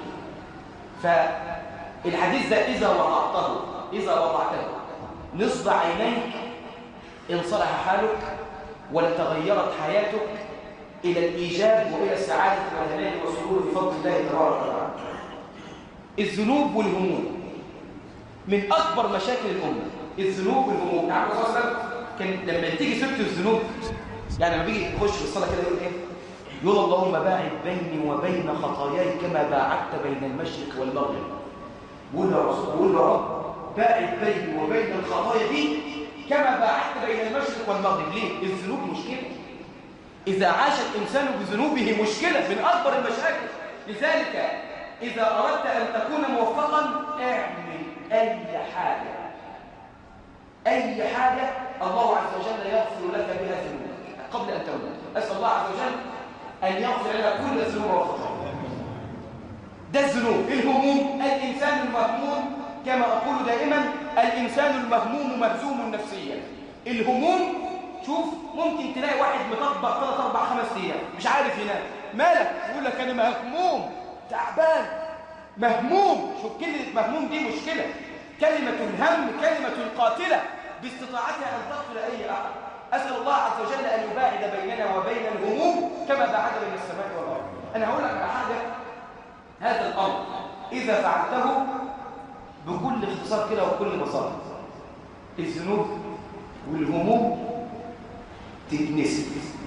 فالحديث ده إذا وضعته إذا وضعته نصب عينيك إن صلح حالك ولتغيرت حياتك إلى الإيجاب وإلى السعادة والهناء والسرور بفضل الله تبارك وتعالى الذنوب والهموم من أكبر مشاكل الأمة الذنوب والهموم نعم صلى الله عليه وسلم كان لما تيجي سيره الذنوب يعني لما بيجي يخش في الصلاة كده يقول إيه يقول اللهم باعد بيني وبين خطاياي كما باعدت بين المشرق والمغرب قول يا رسول قول يا رب باعد بيني وبين الخطايا دي كما باعدت بين المشرق والمغرب ليه الذنوب مشكله إذا عاش الإنسان بذنوبه مشكلة من أكبر المشاكل لذلك إذا أردت أن تكون موفقا اعمل أي حاجة أي حاجة الله عز وجل يغفر لك بها ذنوبك قبل أن تموت أسأل الله عز وجل أن يغفر لنا كل الذنوب وخطايا ده الذنوب الهموم الإنسان المهموم كما أقول دائما الإنسان المهموم مهزوم نفسيا الهموم شوف ممكن تلاقي واحد مطبق ثلاث اربع خمس ايام مش عارف ينام مالك يقول لك انا مهموم تعبان مهموم شوف كلمه مهموم دي مشكله كلمه الهم كلمه قاتله باستطاعتها ان تقتل اي احد اسال الله عز وجل ان يباعد بيننا وبين الهموم كما باعد بين السماء والارض انا هقول لك على حاجه هذا الامر اذا فعلته بكل اختصار كده وبكل بساطه الذنوب والهموم تتنسي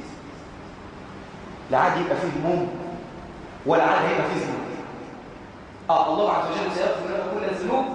لا عاد يبقى فيه هموم ولا عاد هيبقى فيه ذنوب اه الله عز وجل سيغفر لنا كل الذنوب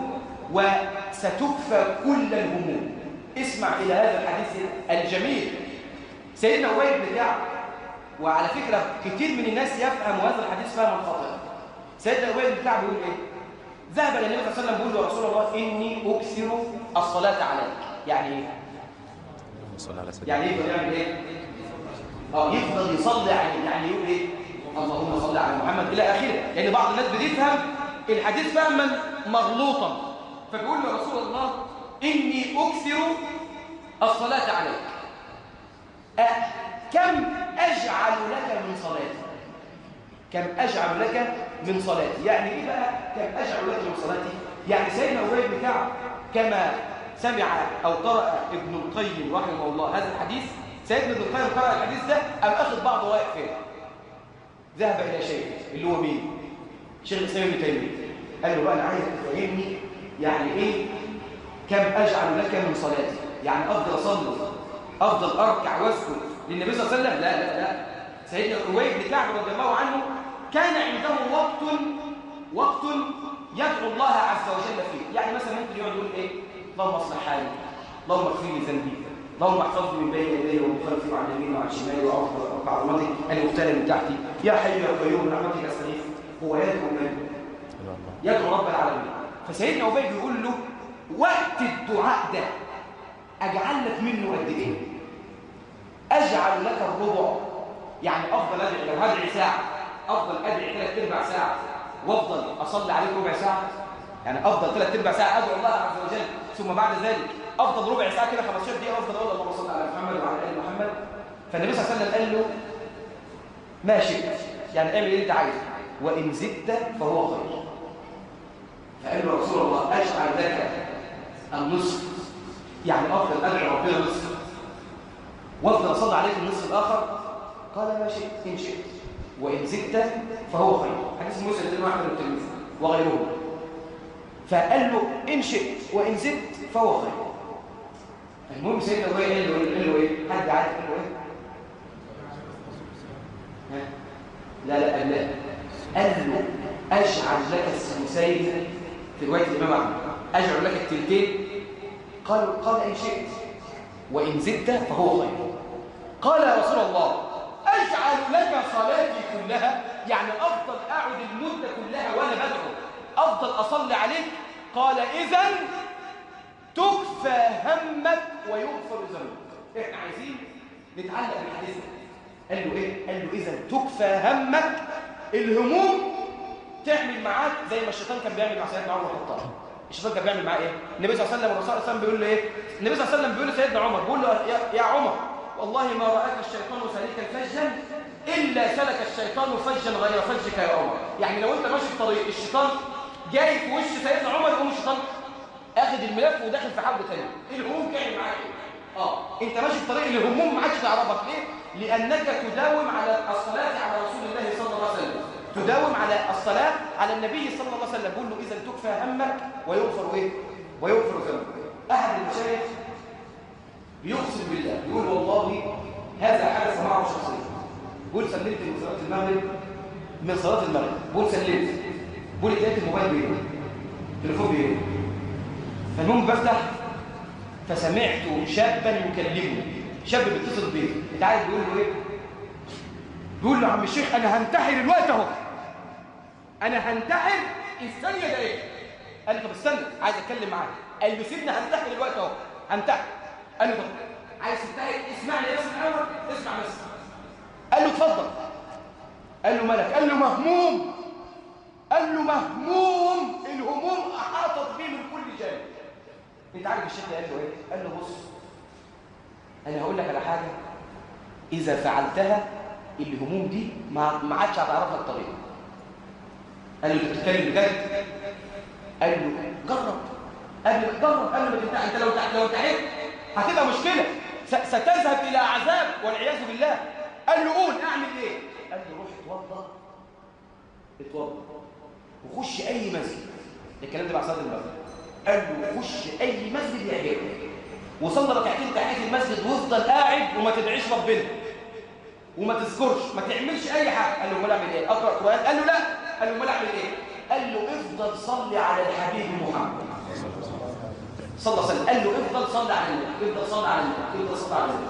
وستكفى كل الهموم اسمع الى هذا الحديث الجميل سيدنا ابي بن كعب وعلى فكره كتير من الناس يفهم هذا الحديث فهما خاطئا سيدنا ابي بن كعب يقول ايه ذهب الى النبي صلى الله عليه وسلم يقول له رسول الله اني اكثر الصلاه عليك يعني ايه صلى على سيدنا يعني يفضل يعمل ايه اه يفضل يصلي عليه يعني يقول ايه اللهم صل على محمد الى اخره لان يعني بعض الناس بتفهم الحديث فهما مغلوطا فبيقول له رسول الله اني اكثر الصلاه عليك أه كم اجعل لك من صلاتي كم اجعل لك من صلاتي يعني ايه بقى كم اجعل لك من صلاتي يعني سيدنا ابي بن كعب كما سمع أو قرأ ابن القيم رحمه الله هذا الحديث سيدنا ابن القيم قرأ الحديث ده أم أخذ بعضه رايح فين ذهب إلى شيخ اللي هو مين شيخ الإسلام ابن تيمية قال له بقى أنا عايزك تفهمني يعني إيه كم أجعل لك من صلاتي يعني أفضل أصلي أفضل أركع وأسكت للنبي صلى الله عليه وسلم لا لا لا سيدنا أبي بن كعب رضي الله عنه كان عنده وقت وقت يدعو الله عز وجل فيه يعني مثلا ممكن يقعد يقول ايه اللهم اصلح حالي اللهم اغفر لي ذنبي اللهم احفظني من بين يدي ومن خلفي وعن يميني وعن شمالي واعوذ بعظمتك ان اغتال من تحتي يا حي يا قيوم برحمتك استغيث هو يدعو من يدعو رب العالمين فسيدنا ابي بيقول له وقت الدعاء ده اجعل لك منه قد ايه اجعل لك الربع يعني افضل ادعي لو هدعي ساعه افضل ادعي ثلاث ارباع ساعه وافضل اصلي عليك ربع ساعه يعني افضل ثلاث ارباع ساعه ادعو الله عز وجل ثم بعد ذلك افضل ربع ساعه كده 15 دقيقه افضل اقول اللهم صل على محمد وعلى ال محمد فالنبي صلى الله عليه وسلم قال له ما شئت يعني اعمل اللي انت عايزه وان زدت فهو خير فقال له رسول الله اجعل لك النصف يعني افضل ادعو ربنا نصف وافضل اصلي عليك النصف الاخر قال ما شئت ان شئت وان زدت فهو خير حديث مسلم بن احمد الترمذي وغيره فقال له ان شئت وان زدت فهو خير المهم سيدنا ابي قال له قال له ايه حد عارف قال له ايه ها؟ لا لا قال لا قال له اجعل لك الثلثين في روايه الامام احمد اجعل لك التلتين قال قال ان شئت وان زدت فهو خير قال يا رسول الله أجعل لك صلاتي كلها يعني أفضل أقعد المدة كلها وأنا بدعو أفضل أصلي عليك قال إذا تكفى همك ويغفر ذنبك إحنا عايزين نتعلق بالحديث ده قال له إيه؟ قال له إذا تكفى همك الهموم تعمل معاك زي ما الشيطان كان بيعمل مع سيدنا عمر الخطاب الشيطان كان بيعمل معاه ايه النبي صلى الله عليه وسلم والرسول صلى الله عليه وسلم بيقول له ايه النبي صلى الله عليه وسلم بيقول لسيدنا عمر بيقول له يا, يا عمر والله ما راك الشيطان سليكا فجا الا سلك الشيطان فجا غير فجك يا عمر يعني لو انت ماشي في طريق الشيطان جاي في وش سيدنا عمر يقوم الشيطان اخد الملف وداخل في حوض تاني الهموم كان معاك ايه اه انت ماشي في طريق الهموم ما عادش تعرفك ليه لانك تداوم على الصلاه على رسول الله صلى الله عليه وسلم تداوم على الصلاة على النبي صلى الله عليه وسلم بيقول له إذا تكفى همك ويغفر إيه؟ ويغفر ذنبك أحد المشايخ بيقسم بالله يقول والله هذا حدث معه شخصيا بيقول سلمت من صلاة المغرب من صلاة المغرب بيقول سلمت بيقول لقيت الموبايل بيرن التليفون بيرن فالمهم بفتح فسمعت شابا يكلمني شاب بيتصل بيه انت عارف بيقول له ايه بيقول له عم الشيخ انا هنتحر الوقت اهو انا هنتحر الثانيه ده ايه قال له طب استنى عايز اتكلم معاك قال له سيبني هنتحر الوقت اهو هنتحر قال له طب عايز تنتحر اسمعني بس الاول اسمع بس قال له اتفضل قال له ملك قال له مهموم قال له مهموم الهموم احاطت بيه من كل جانب انت عارف الشيخ قال له ايه قال له بص انا هقول لك على حاجه اذا فعلتها الهموم دي ما ما عادش هتعرف لك طريقه قال له انت بتتكلم بجد قال له جرب قال له جرب قال له ما تنتهي انت لو تع- لو تعبت هتبقى مشكله س- ستذهب الى عذاب والعياذ بالله قال له قول اعمل ايه قال له روح اتوضى اتوضى وخش اي مسجد الكلام ده بعد صلاه المغرب قال له خش اي مسجد يعجبك وصلي ركعتين تحيه المسجد وافضل قاعد وما تدعيش ربنا وما تذكرش ما تعملش اي حاجه قال له امال اعمل ايه اقرا قران قال له لا قال له امال اعمل ايه قال له افضل صلي على الحبيب محمد صلى الله عليه وسلم قال له افضل صلي على النبي افضل صلي على النبي افضل صلي على النبي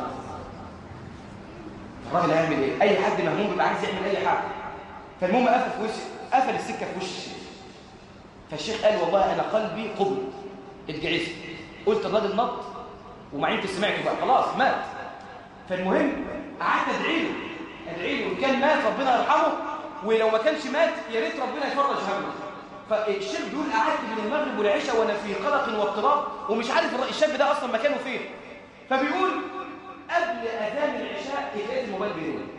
الراجل هيعمل ايه اي حد مهموم بيبقى عايز يعمل اي حاجه فالمهم قفل في وش قفل السكه في وش الشيخ فالشيخ قال والله انا قلبي قبض اتجعست قلت الراجل نط وما عينت سمعته بقى خلاص مات فالمهم قعدت ادعي له ادعي له ان كان مات ربنا يرحمه ولو ما كانش مات يا ريت ربنا يفرج همه فالشيخ بيقول قعدت من المغرب والعشاء وانا في قلق واضطراب ومش عارف الر- الشاب ده اصلا مكانه فين فبيقول قبل اذان العشاء لقيت الموبايل بيرن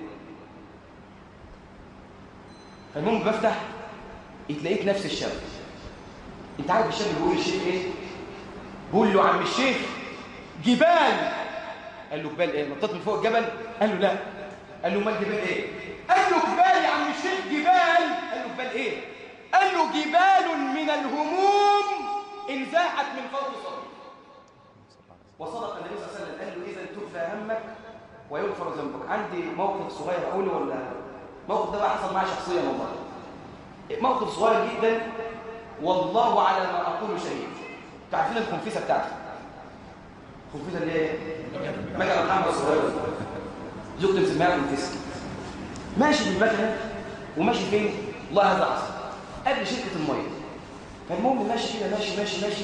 فالمهم بفتح اتلاقيت نفس الشاب انت عارف الشاب بيقول للشيخ ايه بيقول له عم الشيخ جبال قال له جبال ايه نطيت من فوق الجبل قال له لا قال له امال جبال ايه قال له جبال يا عم الشيخ جبال قال له جبال ايه قال له جبال من الهموم انزاحت من فوق صدري وصدق النبي صلى الله عليه وسلم قال له اذا تكفى همك ويغفر ذنبك عندي موقف صغير اقوله ولا الموقف ده بقى حصل معايا شخصيا والله موقف صغير جدا والله على ما اقول شهيد تعرفين الخنفسه بتاعتي الخنفسه اللي هي مكنه الحمراء الصغيره زوجتي مسميها خنفسه ماشي بالمكنه وماشي فين الله هذا عصر قبل شركه الميه فالمهم ماشي كده ماشي ماشي ماشي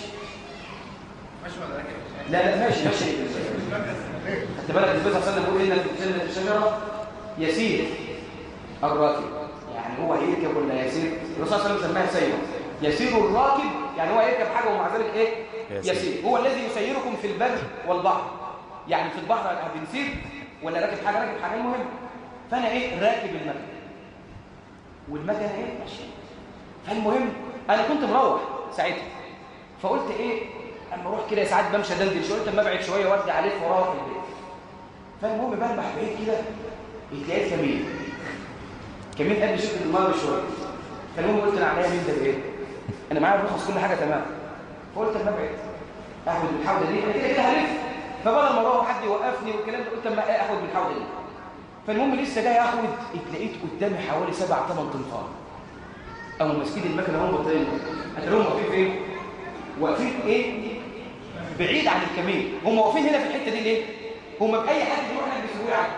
لا لا ماشي ماشي خدت بالك النبي صلى الله عليه وسلم بيقول ان في سن الشجره يسير الراكب يعني هو يركب ولا يسير الرسول صلى الله عليه وسلم سماها سيرا يسير الراكب يعني هو يركب حاجه ومع ذلك ايه يسير. يسير هو الذي يسيركم في البر والبحر يعني في البحر بنسير ولا راكب حاجه راكب حاجه المهم فانا ايه راكب المكنه والمكنه ايه ماشيه فالمهم انا كنت مروح ساعتها فقلت ايه اما اروح كده ساعات بمشي دندل شويه قلت اما ابعد شويه وارجع الف وراها في البيت فالمهم بلمح بعيد كده اتلاقيت كمين كمين قبل شركه الميه بشويه فالمهم قلت انا عليا مين ده بايه انا معايا رخص كل حاجه تمام فقلت اما ابعد اخد من الحوضه دي انا كده كده هلف فبدل ما اروح حد يوقفني والكلام ده قلت اما إيه اخد من الحوضه دي فالمهم لسه جاي اخد اتلاقيت قدامي حوالي سبع ثمان تنفار او ماسكين المكنه هم بطيئين هتلاقيهم واقفين فين واقفين ايه بعيد عن الكمين هم واقفين هنا في الحته دي ليه هم باي حد يروح هناك بيسيبوه يعني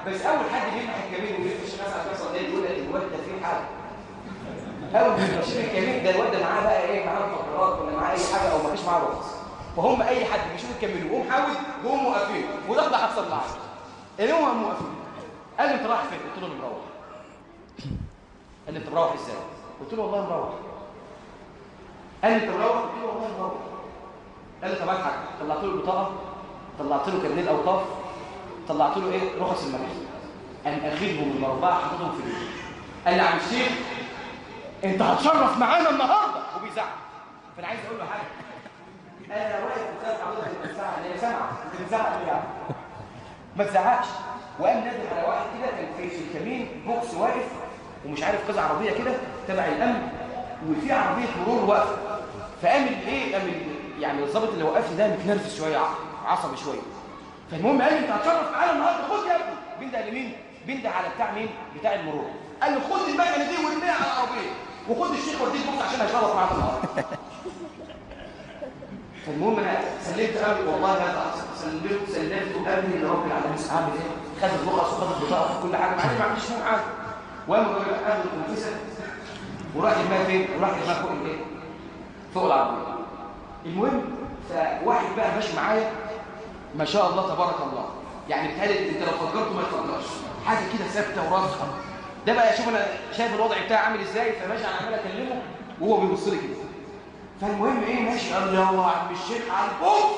بس اول حد بيمنح الكمين ويفرش الناس على القصه ده يقول لك الواد ده فيه حاجه اول ما يفرش الكمين ده الواد ده معاه بقى ايه معاه مخدرات ولا معاه اي حاجه او ما فيش معاه رخص فهم اي حد بيشوف الكمين ويقوم حاول يقوم موقفين وده اللي حصل معاه اللي هم موقفين قال لي انت رايح فين قلت له انا مروح قال لي انت مروح ازاي قلت له والله مروح قال لي انت مروح قلت له والله مروح قال لي طب اضحك طلعت له البطاقه طلعت له كارنيه الاوقاف طلعت له ايه رخص المجلس قام اخذهم الاربعه حطيتهم في البيت قال لي يا عم الشيخ انت هتشرف معانا النهارده وبيزعق فانا عايز اقول له حاجه انا واقف قدام حضرتك بتزعق انا سامعك انت بتزعق ليه يا عم ما تزعقش وقام نادي على واحد كده كان في في الكمين بوكس واقف ومش عارف كذا عربيه كده تبع الامن وفي عربيه مرور واقفه فقام الايه قام ال- يعني الظابط اللي وقفني ده متنرفز شويه ع- عصبي شويه فالمهم قال لي انت هتشرف معانا النهارده خد يا ابني بنده لمين بنده على بتاع مين بتاع المرور قال لي خد المكنه دي وارميها على العربيه وخد الشيخ وديه بص عشان هيشرف معاك النهارده فالمهم انا سلمت امري والله هذا سلمت سلمت امري لرب العالمين اعمل ايه خد الرخص وخد البطاقه وخد كل حاجه مع اني ما عنديش فيهم حاجه وقام الراجل اخذ الكنفسه وراح الماء فين وراح الماء فوق الايه فوق العربيه المهم فواحد بقى ماشي معايا ما شاء الله تبارك الله يعني بتهيألي انت لو فكرته ما تفكرش حاجه كده ثابته وراسخه ده بقى شوف انا شايف الوضع بتاعي عامل ازاي فماشي انا عمال اكلمه وهو بيبص لي كده فالمهم ايه ماشي قال لي يلا يا عم الشيخ على البوك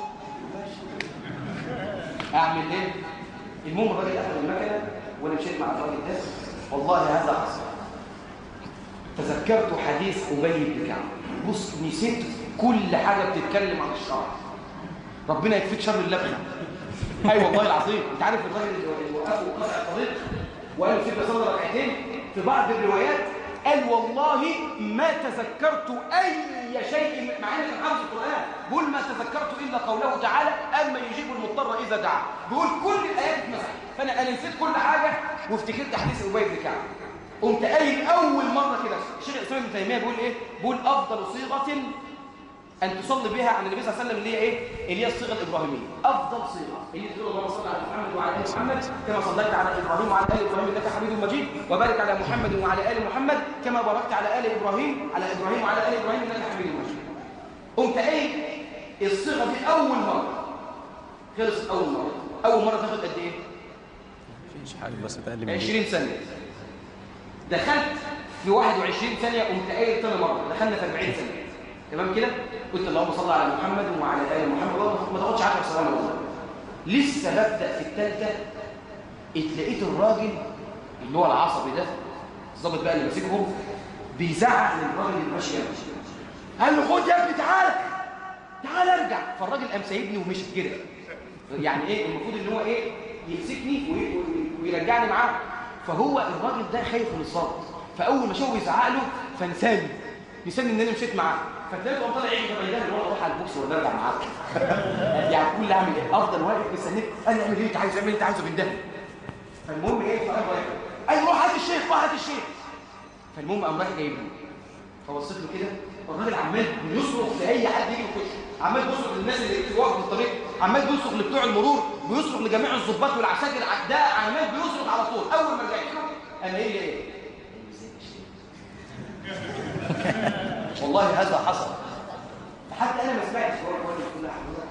اعمل ايه المهم الراجل اخذ المكنه وانا مشيت مع الراجل ده والله هذا حصل تذكرت حديث ابي بن كعب بص نسيت كل حاجه بتتكلم عن الشرع ربنا يكفيك شر اللبخه اي والله العظيم انت عارف الراجل اللي وقفه وقطع الطريق وقال في صلاه ركعتين في بعض الروايات قال والله ما تذكرت اي شيء مع ان كان حافظ القران بيقول ما تذكرت الا قوله تعالى اما يجيب المضطر اذا دعا بيقول كل الايات اتمسحت فانا انا نسيت كل حاجه وافتكرت حديث ابي بن كعب قمت قايل اول مره كده الشيخ الاسلام ابن تيميه بيقول ايه بيقول افضل صيغه أن تصلي بها عن النبي صلى الله عليه وسلم اللي هي إيه؟ اللي هي الصيغة الإبراهيمية أفضل صيغة اللي تقول اللهم صل على محمد وعلى آل محمد كما صليت على إبراهيم وعلى آل إبراهيم إنك حميد مجيد وبارك على محمد وعلى آل محمد كما باركت على آل إبراهيم على إبراهيم وعلى آل إبراهيم إنك حميد مجيد قمت قايل الصيغة دي أول مرة خلصت أول مرة أول مرة تاخد قد إيه؟ مفيش حاجة بس أقل من دي 20 ثانية دخلت في 21 ثانية قمت قايل تاني مرة دخلنا في 40 ثانية تمام كده قلت اللهم صل على محمد وعلى ال محمد والله ما تاخدش 10 ثواني والله لسه ببدا في الثالثه اتلاقيت الراجل اللي هو العصبي ده الظابط بقى اللي ماسكهم بيزعق للراجل اللي ماشي يمشي قال له خد يا ابني تعالى تعالى ارجع فالراجل قام سايبني ومشي كده يعني ايه المفروض ان هو ايه يمسكني وي- وي- ويرجعني معاه فهو الراجل ده خايف من الظابط فاول ما شافه بيزعق له فنساني نساني ان انا مشيت معاه فتلاقيته قام طالع عيني فبيدان اللي هو اروح على البوكس ولا ارجع معاك يعني كل اعمل ايه افضل واقف مستنيك انا اعمل ايه انت عايز اعمل إيه؟ انت عايزه بالدم فالمهم ايه فقام رايح ايوه روح هات الشيخ روح هات الشيخ فالمهم قام رايح جايبني فبصيت له كده الراجل عمال بيصرخ لاي حد يجي يخش عمال بيصرخ للناس اللي واقفه في الطريق عمال بيصرخ لبتوع المرور بيصرخ لجميع الضباط والعساكر ده عمال بيصرخ على طول اول ما رجعت له انا ايه اللي ايه والله هذا حصل حتى انا ما سمعتش هو الراجل كل حاجه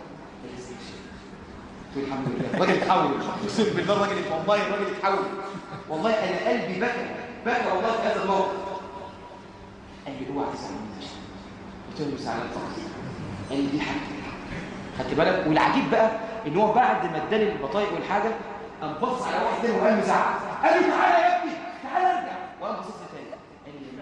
قلت الحمد لله الراجل اتحول اقسم بالله الراجل والله الراجل اتحول والله انا قلبي بكى بكى والله في هذا الموقف قال لي اوعى تزعل مني قلت له زعلان خالص قال لي دي حاجتي خدت بالك والعجيب بقى ان هو بعد ما اداني البطايق والحاجه قام بص على واحد تاني وقام مزعق قال لي تعالى يا ابني تعالى ارجع وقام بصيت لي تاني قال لي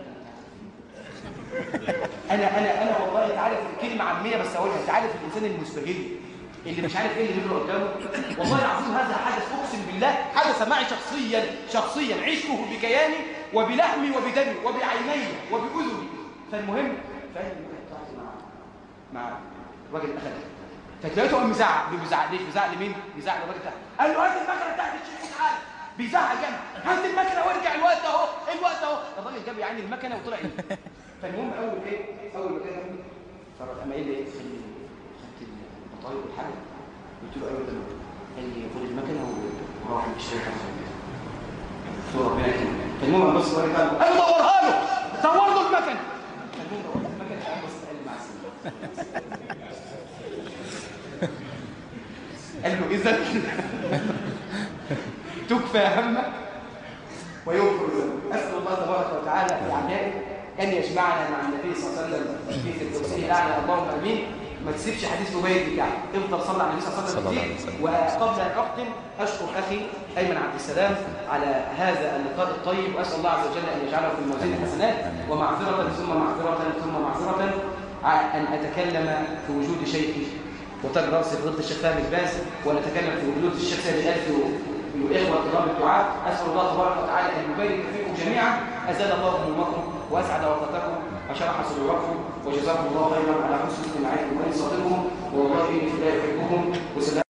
انا انا انا والله انت عارف كلمه عاميه بس اقولها انت عارف الانسان المستغل اللي مش عارف ايه اللي بيجري قدامه والله العظيم هذا حدث اقسم بالله حدث معي شخصيا شخصيا عشته بكياني وبلحمي وبدمي وبعيني وباذني فالمهم فقال لي المكنه بتاعتي مع مع الراجل اخذها فتلاقيته قام مزعق بيزعق ليه بيزعق لمين بيزعق للراجل ده قال له هات المكنه بتاعت الشيخ تعالى بيزعق جنب هات المكنه وارجع الوقت اهو الوقت اهو الراجل جاب يعني المكنه وطلع يجري. فالمهم اول ايه اول ما كان فراح قام قايل لي ايه خدت البطايق والحاجه قلت له ايوه تمام قال لي خد المكنه وروح اشتري حاجه قلت له ربنا يكرمك فالمهم بص وريك قال انا دورها له دور له المكنه المهم دور له المكنه قام بص قال لي مع السلامه قال له اذا تكفى همك ويغفر ذنبك اسال الله تبارك وتعالى في اعمائه ان يجمعنا مع النبي صلى الله عليه وسلم في الفردوسيه الاعلى اللهم امين ما تسيبش حديث ابي بتاعك افضل صلى على النبي صلى الله عليه صلى الله عليه وسلم وسلم. وقبل ان اختم اشكر اخي ايمن عبد السلام على هذا اللقاء الطيب واسال الله عز وجل ان يجعله في موازين الحسنات ومعذره ثم معذره ثم معذره ع- ان اتكلم في وجود شيخي وتاج راسي فضيله الشيخ فهمي الباز ونتكلم في وجود الشيخ سيد الالفي والاخوه الكرام الدعاء اسال الله تبارك وتعالى ان يبارك فيكم جميعا ازال الله همومكم واسعد وقتكم وشرح صدوركم وجزاكم الله خيرا على حسن استماعكم وانصاتكم والله اني في الله يحبكم وسلام